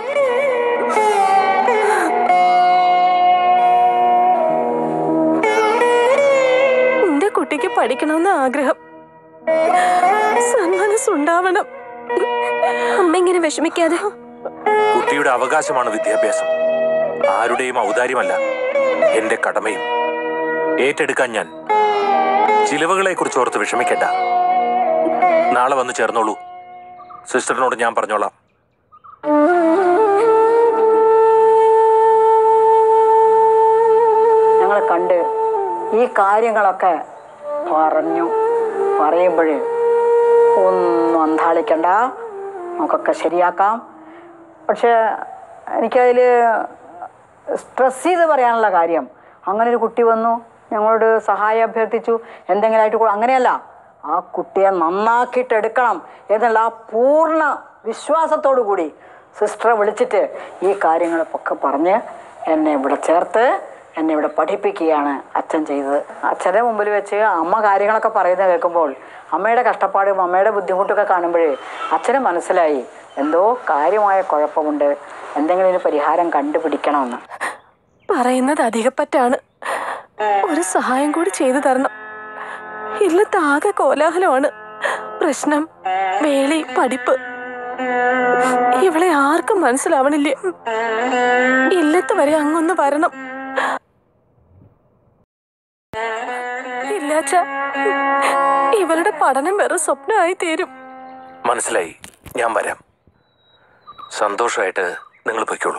Speaker 10: എന്റെ കുട്ടിക്ക് പഠിക്കണമെന്ന് ആഗ്രഹം സന്മനസ്സുണ്ടാവണം
Speaker 7: അമ്മ ഇങ്ങനെ വിഷമിക്കാതെ
Speaker 14: കുട്ടിയുടെ അവകാശമാണ് വിദ്യാഭ്യാസം ആരുടെയും ഔദാര്യമല്ല എന്റെ കടമയും ഏറ്റെടുക്കാൻ ഞാൻ ചിലവുകളെ കുറിച്ച് ഓർത്ത് വിഷമിക്കണ്ട നാളെ വന്ന് ചേർന്നോളൂ സിസ്റ്ററിനോട് ഞാൻ പറഞ്ഞോളാം
Speaker 5: ഞങ്ങൾ കണ്ട് ഈ കാര്യങ്ങളൊക്കെ പറഞ്ഞു പറയുമ്പോൾ ഒന്നും അന്താളിക്കണ്ട നമുക്കൊക്കെ ശരിയാക്കാം പക്ഷേ എനിക്കതിൽ സ്ട്രെസ് ചെയ്ത് പറയാനുള്ള കാര്യം അങ്ങനെ ഒരു കുട്ടി വന്നു ഞങ്ങളോട് സഹായം അഭ്യർത്ഥിച്ചു എന്തെങ്കിലും ആയിട്ട് കൊ- അങ്ങനെയല്ല ആ കുട്ടിയെ നന്നാക്കിയിട്ട് എടുക്കണം എന്നുള്ള ആ പൂർണ്ണ വിശ്വാസത്തോടു കൂടി സിസ്റ്ററെ വിളിച്ചിട്ട് ഈ കാര്യങ്ങളൊക്കെ പറഞ്ഞ് എന്നെ ഇവിടെ ചേർത്ത് എന്നെ ഇവിടെ പഠിപ്പിക്കുകയാണ് അച്ഛൻ ചെയ്തത് അച്ഛൻ്റെ മുമ്പിൽ വെച്ച് അമ്മ കാര്യങ്ങളൊക്കെ പറയുന്നത് കേൾക്കുമ്പോൾ അമ്മയുടെ കഷ്ടപ്പാടും അമ്മയുടെ ബുദ്ധിമുട്ടൊക്കെ കാണുമ്പോഴേ അച്ഛന് മനസ്സിലായി എന്തോ കാര്യമായ കുഴപ്പമുണ്ട് എന്തെങ്കിലും ഒരു പരിഹാരം കണ്ടുപിടിക്കണമെന്ന്
Speaker 10: പറയുന്നത് അധികപ്പറ്റാണ് ഒരു സഹായം കൂടി ചെയ്തു തരണം ഇല്ലത്ത് ആകെ കോലാഹലമാണ് പ്രശ്നം വേളി പഠിപ്പ് ഇവളെ ആർക്കും മനസ്സിലാവണില്ല ഇല്ലത്ത് വരെ അങ്ങൊന്ന് വരണം ഇല്ലാച്ച ഇവളുടെ പഠനം വെറും സ്വപ്നമായി തീരും
Speaker 14: മനസ്സിലായി ഞാൻ വരാം സന്തോഷമായിട്ട് നിങ്ങൾ പൊയ്ക്കോളൂ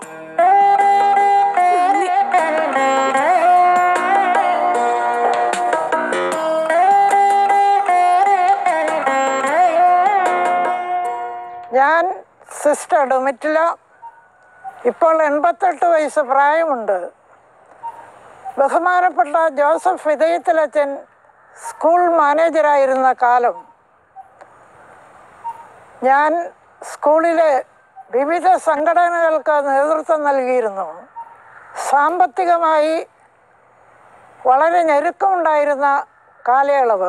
Speaker 4: ഞാൻ സിസ്റ്റർ ഡൊമിറ്റില ഇപ്പോൾ എൺപത്തെട്ട് വയസ്സ് പ്രായമുണ്ട് ബഹുമാനപ്പെട്ട ജോസഫ് വിധേയത്തിലച്ചൻ സ്കൂൾ മാനേജരായിരുന്ന കാലം ഞാൻ സ്കൂളിലെ വിവിധ സംഘടനകൾക്ക് നേതൃത്വം നൽകിയിരുന്നു സാമ്പത്തികമായി വളരെ ഞെരുക്കമുണ്ടായിരുന്ന കാലയളവ്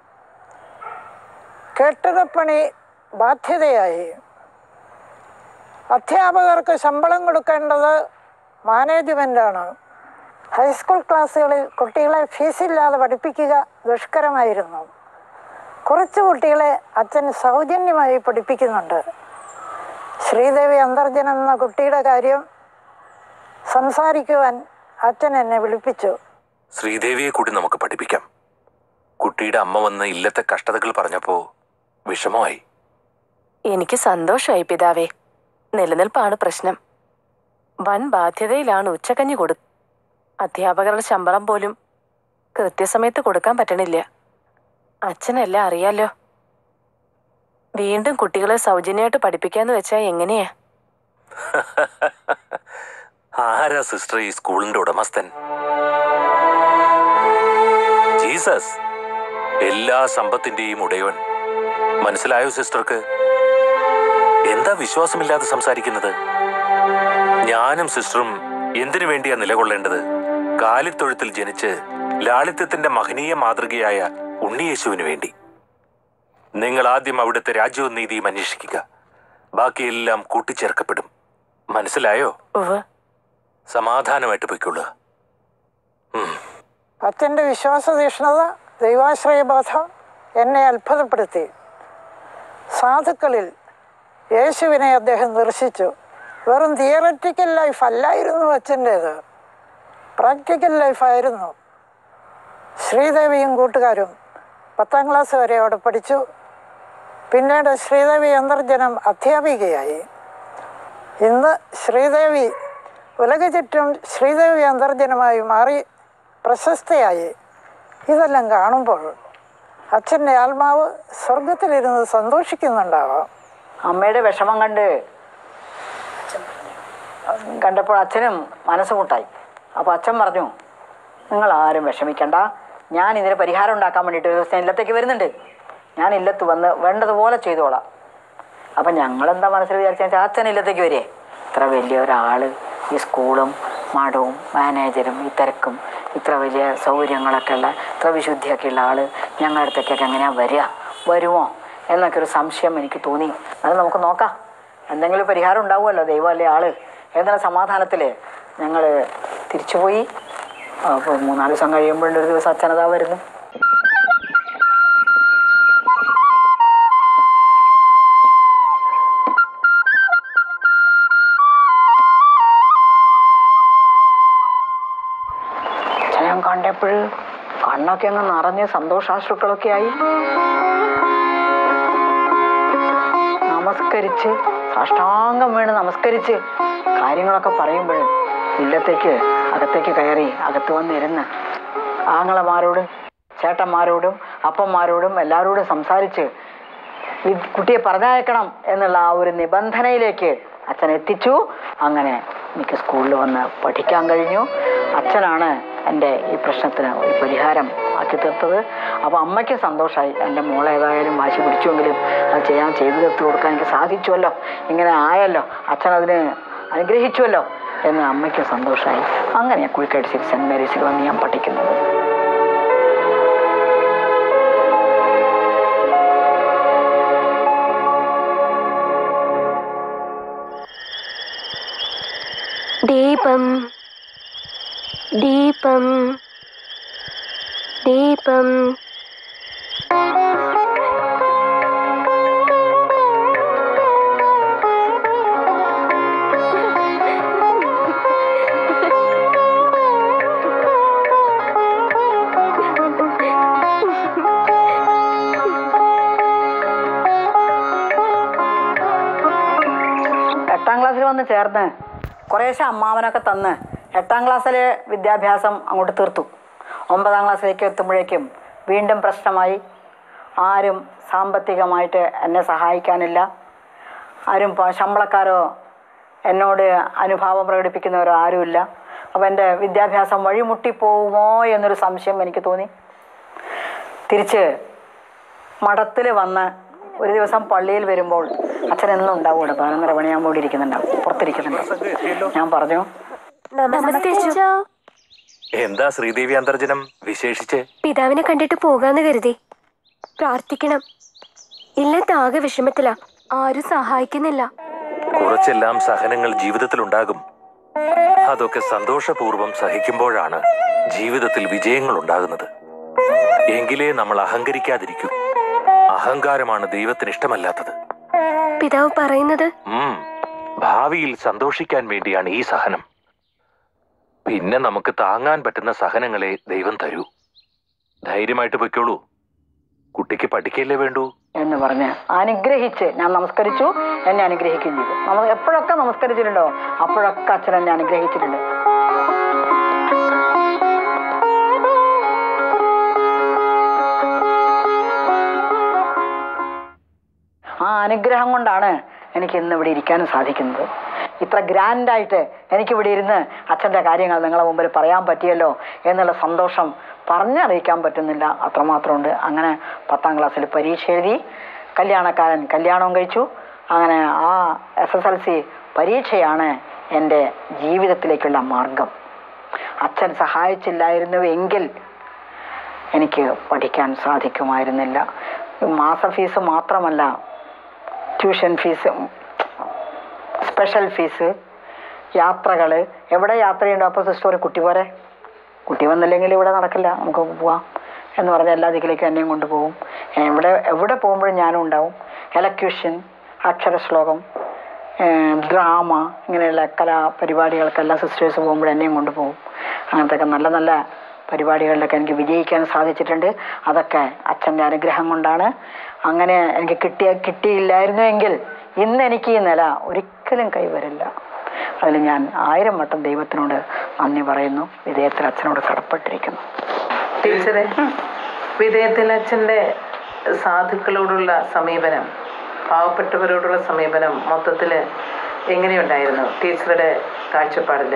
Speaker 4: കെട്ടിടപ്പണി ബാധ്യതയായി അധ്യാപകർക്ക് ശമ്പളം കൊടുക്കേണ്ടത് മാനേജ്മെൻ്റാണ് ഹൈസ്കൂൾ ക്ലാസ്സുകളിൽ കുട്ടികളെ ഫീസില്ലാതെ പഠിപ്പിക്കുക ദുഷ്കരമായിരുന്നു കുറച്ച് കുട്ടികളെ അച്ഛൻ സൗജന്യമായി പഠിപ്പിക്കുന്നുണ്ട് ശ്രീദേവി അന്തർജനം എന്ന കുട്ടിയുടെ കാര്യം സംസാരിക്കുവാൻ അച്ഛൻ എന്നെ വിളിപ്പിച്ചു
Speaker 14: ശ്രീദേവിയെ കൂടി നമുക്ക് പഠിപ്പിക്കാം കുട്ടിയുടെ അമ്മ വന്ന് ഇല്ലത്തെ കഷ്ടതകൾ പറഞ്ഞപ്പോ വിഷമമായി
Speaker 10: എനിക്ക് സന്തോഷമായി പിതാവേ നിലനിൽപ്പാണ് പ്രശ്നം വൻ ബാധ്യതയിലാണ് ഉച്ചക്കഞ്ഞി കൊടു അധ്യാപകരുടെ ശമ്പളം പോലും കൃത്യസമയത്ത് കൊടുക്കാൻ പറ്റണില്ല അച്ഛനെല്ലാം അറിയാലോ വീണ്ടും കുട്ടികളെ സൗജന്യമായിട്ട് പഠിപ്പിക്കാന്ന് വെച്ചാൽ എങ്ങനെയാ
Speaker 14: ആരാ സിസ്റ്റർ ഈ സ്കൂളിന്റെ ഉടമസ്ഥൻ ജീസസ് എല്ലാ സമ്പത്തിന്റെയും ഉടയവൻ മനസ്സിലായോ സിസ്റ്റർക്ക് എന്താ വിശ്വാസമില്ലാതെ സംസാരിക്കുന്നത് ഞാനും സിസ്റ്ററും എന്തിനു വേണ്ടിയാ നിലകൊള്ളേണ്ടത് കാലിത്തൊഴുത്തിൽ ജനിച്ച് ലാളിത്യത്തിന്റെ മഹനീയ മാതൃകയായ ഉണ്ണിയേശുവിന് വേണ്ടി നിങ്ങൾ ആദ്യം അവിടുത്തെ രാജ്യവും നീതിയും അന്വേഷിക്കുക ബാക്കിയെല്ലാം കൂട്ടിച്ചേർക്കപ്പെടും മനസ്സിലായോ സമാധാനമായിട്ട് പൊയ്ക്കൊള്ളുക
Speaker 4: അച്ഛൻ്റെ വിശ്വാസതീഷ്ണത ദൈവാശ്രയബോധം എന്നെ അത്ഭുതപ്പെടുത്തി സാധുക്കളിൽ യേശുവിനെ അദ്ദേഹം ദർശിച്ചു വെറും തിയററ്റിക്കൽ ലൈഫ് അല്ലായിരുന്നു അച്ഛൻ്റേത് പ്രാക്ടിക്കൽ ലൈഫായിരുന്നു ശ്രീദേവിയും കൂട്ടുകാരും പത്താം ക്ലാസ് വരെ അവിടെ പഠിച്ചു പിന്നീട് ശ്രീദേവി അന്തർജനം അധ്യാപികയായി ഇന്ന് ശ്രീദേവി ഉലക ചുറ്റും ശ്രീദേവി അന്തർജനമായി മാറി പ്രശസ്തയായി ഇതെല്ലാം കാണുമ്പോൾ അച്ഛൻ്റെ ആത്മാവ് സ്വർഗത്തിലിരുന്ന് സന്തോഷിക്കുന്നുണ്ടാവാം
Speaker 5: അമ്മയുടെ വിഷമം കണ്ട് കണ്ടപ്പോൾ അച്ഛനും മനസ്സ് മുട്ടായി അപ്പോൾ അച്ഛൻ പറഞ്ഞു നിങ്ങൾ ആരും വിഷമിക്കണ്ട ഞാൻ ഇതിന് പരിഹാരം ഉണ്ടാക്കാൻ വേണ്ടിയിട്ട് ഒരു ദിവസം ഇല്ലത്തേക്ക് വരുന്നുണ്ട് ഞാൻ ഇല്ലത്ത് വന്ന് വേണ്ടതുപോലെ ചെയ്തോളാം അപ്പം ഞങ്ങളെന്താ മനസ്സിൽ വിചാരിച്ചാൽ അച്ഛൻ ഇല്ലത്തേക്ക് വരേ ഇത്ര വലിയ ഒരാൾ ഈ സ്കൂളും മഠവും മാനേജരും ഈ തിരക്കും ഇത്ര വലിയ സൗകര്യങ്ങളൊക്കെ ഉള്ള ഇത്ര വിശുദ്ധിയൊക്കെ ഉള്ള ആൾ ഞങ്ങളുടെ അടുത്തേക്കൊക്കെ എങ്ങനെയാണ് വരിക വരുമോ എന്നൊക്കെ ഒരു സംശയം എനിക്ക് തോന്നി അത് നമുക്ക് നോക്കാം എന്തെങ്കിലും പരിഹാരം ഉണ്ടാവുമല്ലോ ദൈവം അല്ലേ ആള് എന്നുള്ള സമാധാനത്തിൽ ഞങ്ങൾ തിരിച്ചുപോയി അപ്പോൾ മൂന്നാല് ദിവസം കഴിയുമ്പോഴൊരു ദിവസം അച്ഛനതാ വരുന്നു ഞാൻ കണ്ടപ്പോൾ കണ്ണൊക്കെ അങ്ങ് നിറഞ്ഞ് സന്തോഷാശ്രുക്കളൊക്കെ ആയി നമസ്കരിച്ച് സാഷ്ടാംഗം വീണ് നമസ്കരിച്ച് കാര്യങ്ങളൊക്കെ പറയുമ്പോൾ ഇല്ലത്തേക്ക് അകത്തേക്ക് കയറി അകത്ത് വന്നിരുന്ന് ആങ്ങളമാരോടും ചേട്ടന്മാരോടും അപ്പന്മാരോടും എല്ലാവരോടും സംസാരിച്ച് വി- കുട്ടിയെ പറഞ്ഞയക്കണം എന്നുള്ള ആ ഒരു നിബന്ധനയിലേക്ക് അച്ഛൻ എത്തിച്ചു അങ്ങനെ എനിക്ക് സ്കൂളിൽ വന്ന് പഠിക്കാൻ കഴിഞ്ഞു അച്ഛനാണ് എൻ്റെ ഈ പ്രശ്നത്തിന് ഒരു പരിഹാരം ആക്കി തീർത്തത് അപ്പോൾ അമ്മയ്ക്ക് സന്തോഷമായി എൻ്റെ മോളെ ഏതായാലും വാശി പിടിച്ചുവെങ്കിലും അത് ചെയ്യാൻ ചെയ്തു തീർത്തു കൊടുക്കാൻ എനിക്ക് സാധിച്ചുവല്ലോ ഇങ്ങനെ ആയല്ലോ അച്ഛൻ അതിന് അനുഗ്രഹിച്ചുവല്ലോ എന്ന് അമ്മയ്ക്ക് സന്തോഷമായി അങ്ങനെ കുഴിക്കാട് സിറ്റി സെൻറ് മേരീസിൽ വന്ന് ഞാൻ പഠിക്കുന്നത്
Speaker 7: ദീപം ദീപം ദീപം
Speaker 5: എട്ടാം ക്ലാസ്സിൽ വന്ന് ചേർന്ന് കുറേശ്ശെ അമ്മാവനൊക്കെ തന്ന് എട്ടാം ക്ലാസ്സിലെ വിദ്യാഭ്യാസം അങ്ങോട്ട് തീർത്തു ഒമ്പതാം ക്ലാസ്സിലേക്ക് എത്തുമ്പോഴേക്കും വീണ്ടും പ്രശ്നമായി ആരും സാമ്പത്തികമായിട്ട് എന്നെ സഹായിക്കാനില്ല ആരും പ- ശമ്പളക്കാരോ എന്നോട് അനുഭാവം പ്രകടിപ്പിക്കുന്നവരോ ആരുമില്ല അപ്പോൾ എൻ്റെ വിദ്യാഭ്യാസം വഴിമുട്ടിപ്പോവുമോ എന്നൊരു സംശയം എനിക്ക് തോന്നി തിരിച്ച് മഠത്തിൽ വന്ന് ഒരു ദിവസം പള്ളിയിൽ വരുമ്പോൾ അച്ഛൻ എന്നും ഉണ്ടാവും ഇവിടെ പതിനൊന്നര മണിയാകുമ്പോൾ ഇവിടെ ഇരിക്കുന്നുണ്ടാവും പുറത്തിരിക്കുന്നുണ്ടാവും ഞാൻ പറഞ്ഞു
Speaker 7: നമസ്തേ അച്ചോ.
Speaker 14: എന്താ ശ്രീദേവി അന്തർജനം വിശേഷിച്ച്
Speaker 7: പിതാവിനെ കണ്ടിട്ട് പോകാന്ന് കരുതി പ്രാർത്ഥിക്കണം ഇല്ലത്താകെ വിഷമത്തിലാ ആരും സഹായിക്കുന്നില്ല
Speaker 14: കുറച്ചെല്ലാം സഹനങ്ങൾ ജീവിതത്തിലുണ്ടാകും അതൊക്കെ സന്തോഷപൂർവ്വം സഹിക്കുമ്പോഴാണ് ജീവിതത്തിൽ വിജയങ്ങൾ ഉണ്ടാകുന്നത് എങ്കിലേ നമ്മൾ അഹങ്കരിക്കാതിരിക്കൂ അഹങ്കാരമാണ് ദൈവത്തിന് ഇഷ്ടമല്ലാത്തത്
Speaker 7: പിതാവ് പറയുന്നത്
Speaker 14: ഉം, ഭാവിയിൽ സന്തോഷിക്കാൻ വേണ്ടിയാണ് ഈ സഹനം പിന്നെ നമുക്ക് താങ്ങാൻ പറ്റുന്ന സഹനങ്ങളെ ദൈവം തരൂ ധൈര്യമായിട്ട് പൊയ്ക്കോളൂ കുട്ടിക്ക് പഠിക്കല്ലേ വേണ്ടൂ
Speaker 5: എന്ന് പറഞ്ഞ് അനുഗ്രഹിച്ച് ഞാൻ നമസ്കരിച്ചു എന്നെ അനുഗ്രഹിക്കുകയും ചെയ്തു നമ്മൾ എപ്പോഴൊക്കെ നമസ്കരിച്ചിട്ടുണ്ടോ അപ്പോഴൊക്കെ അച്ഛൻ എന്നെ അനുഗ്രഹിച്ചിട്ടുണ്ട് ആ അനുഗ്രഹം കൊണ്ടാണ് എനിക്ക് ഇന്ന് ഇവിടെ ഇരിക്കാനും സാധിക്കുന്നത് ഇത്ര ഗ്രാൻഡായിട്ട് എനിക്കിവിടെ ഇരുന്ന് അച്ഛൻ്റെ കാര്യങ്ങൾ നിങ്ങളെ മുമ്പിൽ പറയാൻ പറ്റിയല്ലോ എന്നുള്ള സന്തോഷം പറഞ്ഞറിയിക്കാൻ പറ്റുന്നില്ല അത്രമാത്രമുണ്ട് അങ്ങനെ പത്താം ക്ലാസ്സിൽ പരീക്ഷ എഴുതി കല്യാണക്കാരൻ കല്യാണവും കഴിച്ചു അങ്ങനെ ആ എസ് എസ് എൽ സി പരീക്ഷയാണ് എൻ്റെ ജീവിതത്തിലേക്കുള്ള മാർഗം അച്ഛൻ സഹായിച്ചില്ലായിരുന്നുവെങ്കിൽ എനിക്ക് പഠിക്കാൻ സാധിക്കുമായിരുന്നില്ല മാസ ഫീസ് മാത്രമല്ല ട്യൂഷൻ ഫീസ് സ്പെഷ്യൽ ഫീസ് യാത്രകൾ എവിടെ യാത്രയുണ്ടോ അപ്പോൾ സിസ്റ്റർ ഒരു കുട്ടി പോരെ കുട്ടി വന്നില്ലെങ്കിൽ ഇവിടെ നടക്കില്ല നമുക്ക് പോവാം എന്ന് പറഞ്ഞ എല്ലാ ദിക്കിലേക്കും എന്നെയും കൊണ്ടുപോകും എവിടെ എവിടെ പോകുമ്പോഴും ഞാനും ഉണ്ടാവും എലക്യൂഷൻ അക്ഷരശ്ലോകം ഡ്രാമ ഇങ്ങനെയുള്ള കലാപരിപാടികൾക്കെല്ലാം സിസ്റ്റേഴ്സ് പോകുമ്പോൾ എന്നെയും കൊണ്ടുപോകും അങ്ങനത്തെ ഒക്കെ നല്ല നല്ല പരിപാടികളിലൊക്കെ എനിക്ക് വിജയിക്കാൻ സാധിച്ചിട്ടുണ്ട് അതൊക്കെ അച്ഛൻ്റെ അനുഗ്രഹം കൊണ്ടാണ് അങ്ങനെ എനിക്ക് കിട്ടിയ കിട്ടിയില്ലായിരുന്നുവെങ്കിൽ ഇന്ന് എനിക്ക് ഈ നില ഒരിക്കലും കൈവരില്ല അതിൽ ഞാൻ ആയിരം വട്ടം ദൈവത്തിനോട് നന്ദി പറയുന്നു വിധേയത്തിൽ അച്ഛനോട് കടപ്പെട്ടിരിക്കുന്നു
Speaker 15: ടീച്ചറെ വിധേയത്തിൽ അച്ഛൻ്റെ സാധുക്കളോടുള്ള സമീപനം പാവപ്പെട്ടവരോടുള്ള സമീപനം മൊത്തത്തിൽ എങ്ങനെയുണ്ടായിരുന്നു ടീച്ചറുടെ കാഴ്ചപ്പാടിൽ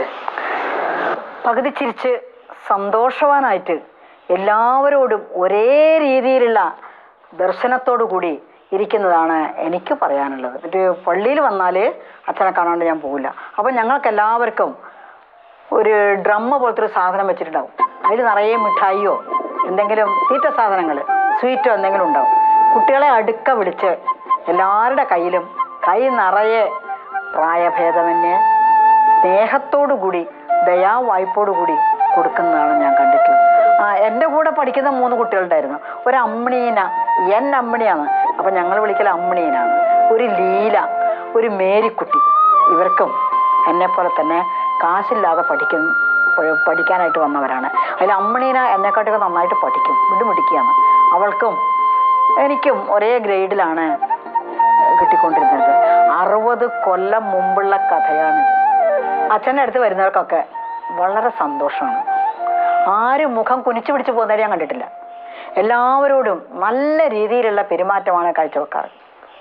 Speaker 5: പകുതി ചിരിച്ച് സന്തോഷവാനായിട്ട് എല്ലാവരോടും ഒരേ രീതിയിലുള്ള ദർശനത്തോടു കൂടി ഇരിക്കുന്നതാണ് എനിക്ക് പറയാനുള്ളത് ഒരു പള്ളിയിൽ വന്നാൽ അച്ഛനെ കാണാണ്ട് ഞാൻ പോകില്ല അപ്പം ഞങ്ങൾക്ക് എല്ലാവർക്കും ഒരു ഡ്രമ്മ പോലത്തെ ഒരു സാധനം വെച്ചിട്ടുണ്ടാവും അതിൽ നിറയെ മിഠായിയോ എന്തെങ്കിലും തീറ്റ സാധനങ്ങൾ സ്വീറ്റോ എന്തെങ്കിലും ഉണ്ടാവും കുട്ടികളെ അടുക്ക വിളിച്ച് എല്ലാവരുടെ കയ്യിലും കൈ നിറയെ പ്രായഭേദമന്യേ സ്നേഹത്തോടു കൂടി ദയാവായ്പോടു കൂടി കൊടുക്കുന്നതാണ് ഞാൻ കണ്ടിട്ടുള്ളത് ആ എൻ്റെ കൂടെ പഠിക്കുന്ന മൂന്ന് കുട്ടികളുണ്ടായിരുന്നു ഒരു അമ്മിണീന എൻ അമ്മിണിയാണ് അപ്പം ഞങ്ങൾ വിളിക്കൽ അമ്മിണീനാണ് ഒരു ലീല ഒരു മേരിക്കുട്ടി ഇവർക്കും എന്നെപ്പോലെ തന്നെ കാശില്ലാതെ പഠിക്കുന്ന പ- പഠിക്കാനായിട്ട് വന്നവരാണ് അതിൽ അമ്മിണീന എന്നെക്കാട്ടൊക്കെ നന്നായിട്ട് പഠിക്കും വിടുമിടിക്കുകയാണ് അവൾക്കും എനിക്കും ഒരേ ഗ്രേഡിലാണ് കിട്ടിക്കൊണ്ടിരുന്നത് അറുപത് കൊല്ലം മുമ്പുള്ള കഥയാണിത് അച്ഛൻ്റെ അടുത്ത് വരുന്നവർക്കൊക്കെ വളരെ സന്തോഷമാണ് ആരും മുഖം കുനിച്ചു പിടിച്ച് പോകുന്നവരെ ഞാൻ കണ്ടിട്ടില്ല എല്ലാവരോടും നല്ല രീതിയിലുള്ള പെരുമാറ്റമാണ് കാഴ്ചവെക്കാറ്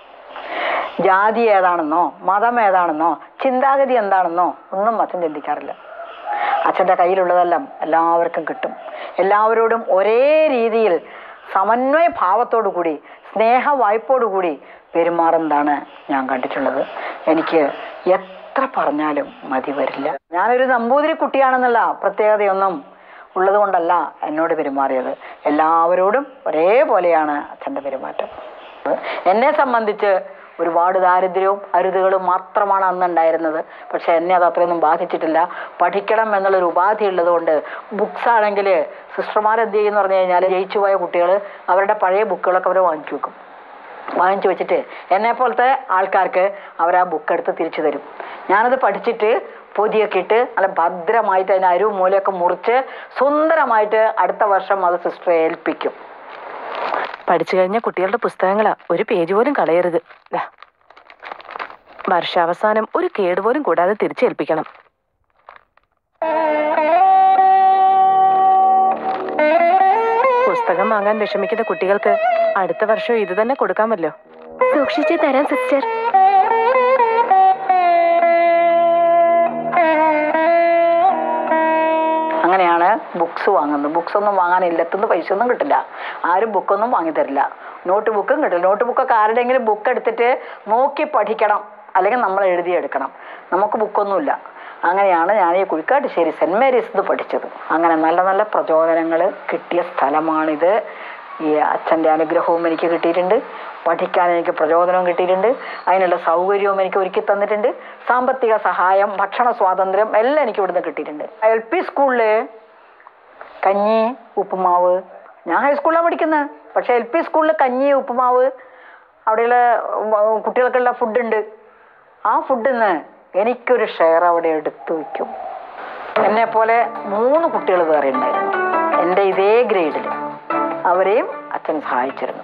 Speaker 5: ജാതി ഏതാണെന്നോ മതം ഏതാണെന്നോ ചിന്താഗതി എന്താണെന്നോ ഒന്നും അച്ഛൻ ചിന്തിക്കാറില്ല അച്ഛൻ്റെ കയ്യിലുള്ളതെല്ലാം എല്ലാവർക്കും കിട്ടും എല്ലാവരോടും ഒരേ രീതിയിൽ സമന്വയ ഭാവത്തോടു കൂടി സ്നേഹ വായ്പോടു കൂടി പെരുമാറുന്നതാണ് ഞാൻ കണ്ടിട്ടുള്ളത് എനിക്ക് എത്ര പറഞ്ഞാലും മതി വരില്ല ഞാനൊരു നമ്പൂതിരി കുട്ടിയാണെന്നുള്ള പ്രത്യേകതയൊന്നും ഉള്ളത് കൊണ്ടല്ല എന്നോട് പെരുമാറിയത് എല്ലാവരോടും ഒരേപോലെയാണ് അച്ഛൻ്റെ പെരുമാറ്റം എന്നെ സംബന്ധിച്ച് ഒരുപാട് ദാരിദ്ര്യവും അരുതുകളും മാത്രമാണ് അന്ന് ഉണ്ടായിരുന്നത് പക്ഷെ എന്നെ അത് അത്രയൊന്നും ബാധിച്ചിട്ടില്ല പഠിക്കണം എന്നുള്ളൊരു ഉപാധി ഉള്ളത് കൊണ്ട് ബുക്സ് ആണെങ്കിൽ സിസ്റ്റർമാർ എന്ത് ചെയ്യുമെന്ന് പറഞ്ഞു കഴിഞ്ഞാൽ ജയിച്ചു പോയ കുട്ടികൾ അവരുടെ പഴയ ബുക്കുകളൊക്കെ അവർ വാങ്ങിച്ചു വെക്കും വാങ്ങിച്ചു വെച്ചിട്ട് എന്നെ പോലത്തെ ആൾക്കാർക്ക് അവർ ആ ബുക്ക് എടുത്ത് തിരിച്ചു തരും ഞാനത് പഠിച്ചിട്ട് പൊതിയൊക്കെ ഇട്ട് നല്ല ഭദ്രമായിട്ട് അതിൻ്റെ അരുവും മൂലയൊക്കെ മുറിച്ച് സുന്ദരമായിട്ട് അടുത്ത വർഷം അത് സിസ്റ്ററെ ഏൽപ്പിക്കും
Speaker 10: പഠിച്ചു കഴിഞ്ഞ കുട്ടികളുടെ പുസ്തകങ്ങളാ ഒരു പേജ് പോലും കളയരുത് ദാ. വർഷാവസാനം ഒരു കേട് പോലും കൂടാതെ തിരിച്ചേൽപ്പിക്കണം പുസ്തകം വാങ്ങാൻ വിഷമിക്കുന്ന കുട്ടികൾക്ക് അടുത്ത വർഷം ഇത് തന്നെ കൊടുക്കാമല്ലോ
Speaker 7: സൂക്ഷിച്ചു തരാം സിസ്റ്റർ
Speaker 5: അങ്ങനെയാണ് വേണ്ടിയിട്ടാണ് ബുക്സ് വാങ്ങുന്നത് ബുക്സ് ഒന്നും വാങ്ങാൻ ഇല്ലത്തുനിന്ന് പൈസ ഒന്നും കിട്ടില്ല ആരും ബുക്കൊന്നും വാങ്ങി തരില്ല നോട്ട് ബുക്കും കിട്ടില്ല നോട്ട് ബുക്കൊക്കെ ആരുടെയെങ്കിലും ബുക്ക് എടുത്തിട്ട് നോക്കി പഠിക്കണം അല്ലെങ്കിൽ നമ്മൾ എഴുതിയെടുക്കണം നമുക്ക് ബുക്കൊന്നുമില്ല അങ്ങനെയാണ് ഞാൻ ഈ കുഴിക്കാട്ടുശ്ശേരി സെൻറ് മേരീസ് പഠിച്ചത് അങ്ങനെ നല്ല നല്ല പ്രചോദനങ്ങൾ കിട്ടിയ സ്ഥലമാണിത് ഈ അച്ഛൻ്റെ അനുഗ്രഹവും എനിക്ക് കിട്ടിയിട്ടുണ്ട് പഠിക്കാൻ എനിക്ക് പ്രചോദനവും കിട്ടിയിട്ടുണ്ട് അതിനുള്ള സൗകര്യവും എനിക്ക് ഒരുക്കി തന്നിട്ടുണ്ട് സാമ്പത്തിക സഹായം ഭക്ഷണ സ്വാതന്ത്ര്യം എല്ലാം എനിക്ക് ഇവിടുന്ന് കിട്ടിയിട്ടുണ്ട് എൽ പി സ്കൂളിൽ കഞ്ഞി ഉപ്പുമാവ് ഞാൻ ഹൈസ്കൂളിലാണ് പഠിക്കുന്നത് പക്ഷേ എൽ പി സ്കൂളിൽ കഞ്ഞി ഉപ്പുമാവ് അവിടെയുള്ള ഉം, കുട്ടികൾക്കുള്ള ഫുഡുണ്ട് ആ ഫുഡിൽ നിന്ന് എനിക്കൊരു ഷെയർ അവിടെ എടുത്തു വയ്ക്കും എന്നെ പോലെ മൂന്ന് കുട്ടികൾ വേറെ ഉണ്ടായിരുന്നു എൻ്റെ ഇതേ ഗ്രേഡിൽ അവരെയും അച്ഛൻ സഹായിച്ചിരുന്നു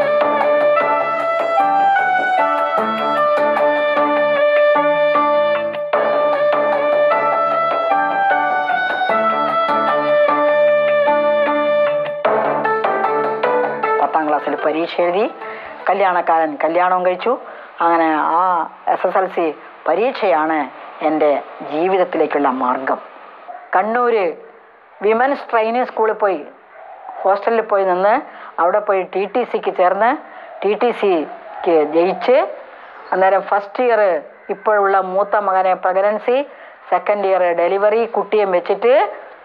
Speaker 5: പത്താം ക്ലാസ്സിൽ പരീക്ഷ എഴുതി കല്യാണക്കാരൻ കല്യാണവും കഴിച്ചു അങ്ങനെ ആ എസ് എസ് എൽ സി പരീക്ഷയാണ് എൻ്റെ ജീവിതത്തിലേക്കുള്ള മാർഗം കണ്ണൂർ വിമൻസ് ട്രെയിനിങ് സ്കൂളിൽ പോയി ഹോസ്റ്റലിൽ പോയി നിന്ന് അവിടെ പോയി ടി ടി സിക്ക് ചേർന്ന് ടി ടി സിക്ക് ജയിച്ച് അന്നേരം ഫസ്റ്റ് ഇയർ ഇപ്പോഴുള്ള മൂത്ത മകനെ പ്രഗ്നൻസി സെക്കൻഡ് ഇയർ ഡെലിവറി കുട്ടിയെ വെച്ചിട്ട്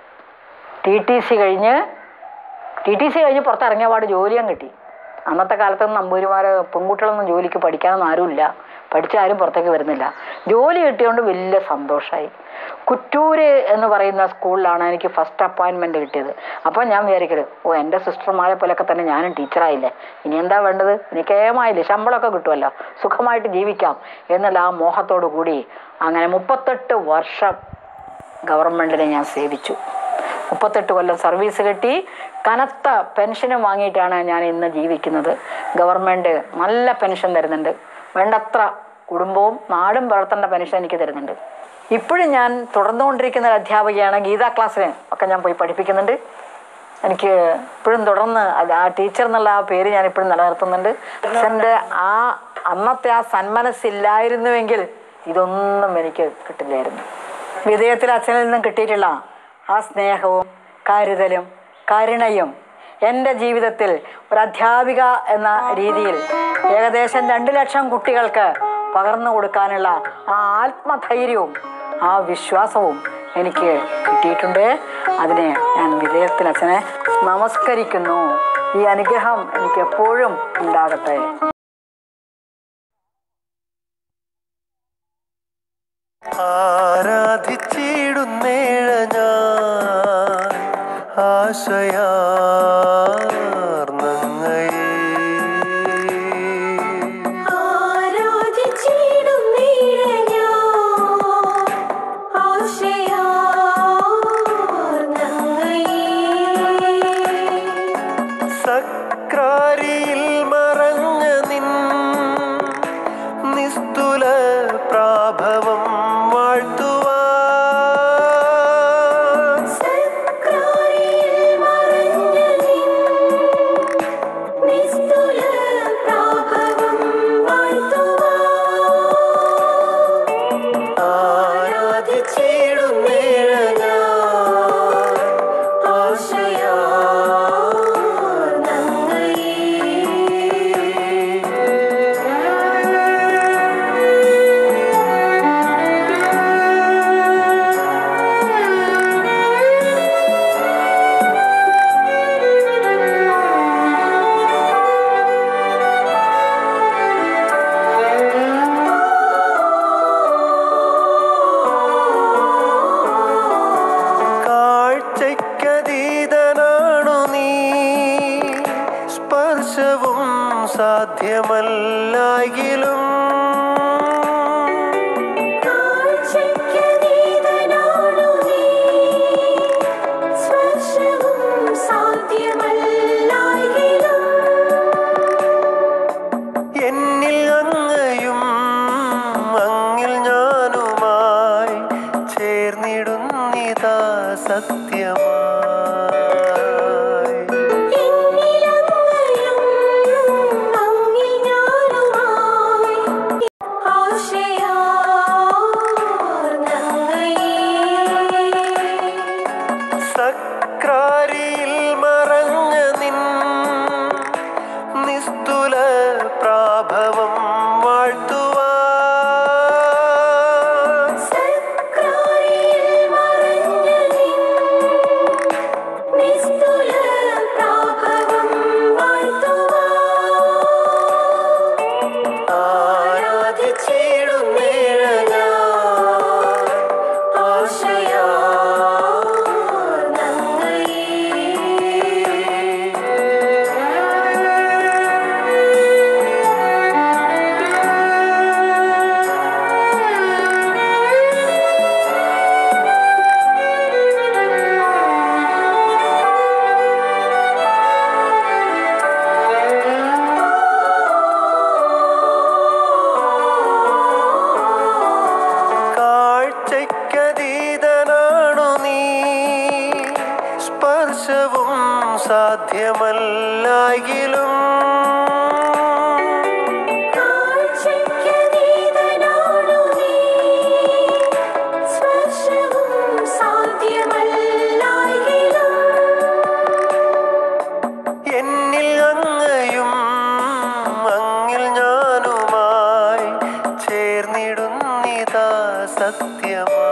Speaker 5: ടി ടി സി കഴിഞ്ഞ് ടി ടി സി കഴിഞ്ഞ് പുറത്തിറങ്ങിയ പാട് ജോലിയും കിട്ടി അന്നത്തെ കാലത്തൊന്നും നമ്പൂരിമാർ പെൺകുട്ടികളൊന്നും ജോലിക്ക് പഠിക്കാനൊന്നും ആരുമില്ല പഠിച്ച ആരും പുറത്തേക്ക് വരുന്നില്ല ജോലി കിട്ടിയോണ്ട് വലിയ സന്തോഷമായി കുറ്റൂര് എന്ന് പറയുന്ന സ്കൂളിലാണ് എനിക്ക് ഫസ്റ്റ് അപ്പോയിൻമെൻറ്റ് കിട്ടിയത് അപ്പോൾ ഞാൻ വിചാരിക്കരുത് ഓ എൻ്റെ സിസ്റ്റർമാരെ പോലെയൊക്കെ തന്നെ ഞാനും ടീച്ചറായില്ലേ ഇനി എന്താ വേണ്ടത് എനിക്ക് ഏമായില്ലേ ശമ്പളമൊക്കെ കിട്ടുമല്ലോ സുഖമായിട്ട് ജീവിക്കാം എന്നുള്ള ആ മോഹത്തോടു കൂടി അങ്ങനെ മുപ്പത്തെട്ട് വർഷം ഗവൺമെൻറ്റിനെ ഞാൻ സേവിച്ചു മുപ്പത്തെട്ട് കൊല്ലം സർവീസ് കിട്ടി കനത്ത പെൻഷനും വാങ്ങിയിട്ടാണ് ഞാൻ ഇന്ന് ജീവിക്കുന്നത് ഗവൺമെൻറ് നല്ല പെൻഷൻ തരുന്നുണ്ട് വേണ്ടത്ര കുടുംബവും നാടും വളർത്തേണ്ട പെൻഷൻ എനിക്ക് തരുന്നുണ്ട് ഇപ്പോഴും ഞാൻ തുടർന്നുകൊണ്ടിരിക്കുന്ന ഒരു അധ്യാപികയാണ് ഗീതാ ക്ലാസ്സിന് ഒക്കെ ഞാൻ പോയി പഠിപ്പിക്കുന്നുണ്ട് എനിക്ക് ഇപ്പോഴും തുടർന്ന് അത് ആ ടീച്ചർ എന്നുള്ള ആ പേര് ഞാൻ ഇപ്പോഴും നിലനിർത്തുന്നുണ്ട് അച്ഛൻ്റെ ആ അന്നത്തെ ആ സന്മനസ്സില്ലായിരുന്നുവെങ്കിൽ ഇതൊന്നും എനിക്ക് കിട്ടില്ലായിരുന്നു വിധേയത്തിൽ അച്ഛനിൽ നിന്നും കിട്ടിയിട്ടുള്ള ആ സ്നേഹവും കരുതലും കരുണയും എൻ്റെ ജീവിതത്തിൽ ഒരു അധ്യാപിക എന്ന രീതിയിൽ ഏകദേശം രണ്ട് ലക്ഷം കുട്ടികൾക്ക് പകർന്നു കൊടുക്കാനുള്ള ആ ആത്മധൈര്യവും ആ വിശ്വാസവും എനിക്ക് കിട്ടിയിട്ടുണ്ട് അതിനെ ഞാൻ വിധേയത്തിൽ അച്ഛനെ നമസ്കരിക്കുന്നു ഈ അനുഗ്രഹം എനിക്ക് എപ്പോഴും ഉണ്ടാകട്ടെ
Speaker 2: ആരാധിച്ചിടുന്നേഴ ഞാൻ ആശയാർന്നങ്ങയെ സക്രാരിയിൽ മറഞ്ഞ നിൻ നിസ്തുല പ്രാഭവം വാഴ്ത്തുവാൻ ആരാധിച്ചിടുന്നേഴ ഞാൻ കാഴ്ചയ്ക്കതീതനാണു നീ സ്പർശവും സാധ്യമല്ലായെങ്കിലും എന്നിൽ അങ്ങയും അങ്ങിൽ ഞാനുമായി ചേർന്നിടുന്നിതാ സത്യമായി സക് പ്രാഭവം വാഴ്ത്തുവാൻ കാഴ്ചയ്ക്കതീതനാണു നീ സ്പർശവും സാധ്യമല്ലായെങ്കിലും എന്നിൽ അങ്ങയും അങ്ങിൽ ഞാനുമായി ചേർന്നിടുന്നിതാ സത്യമായി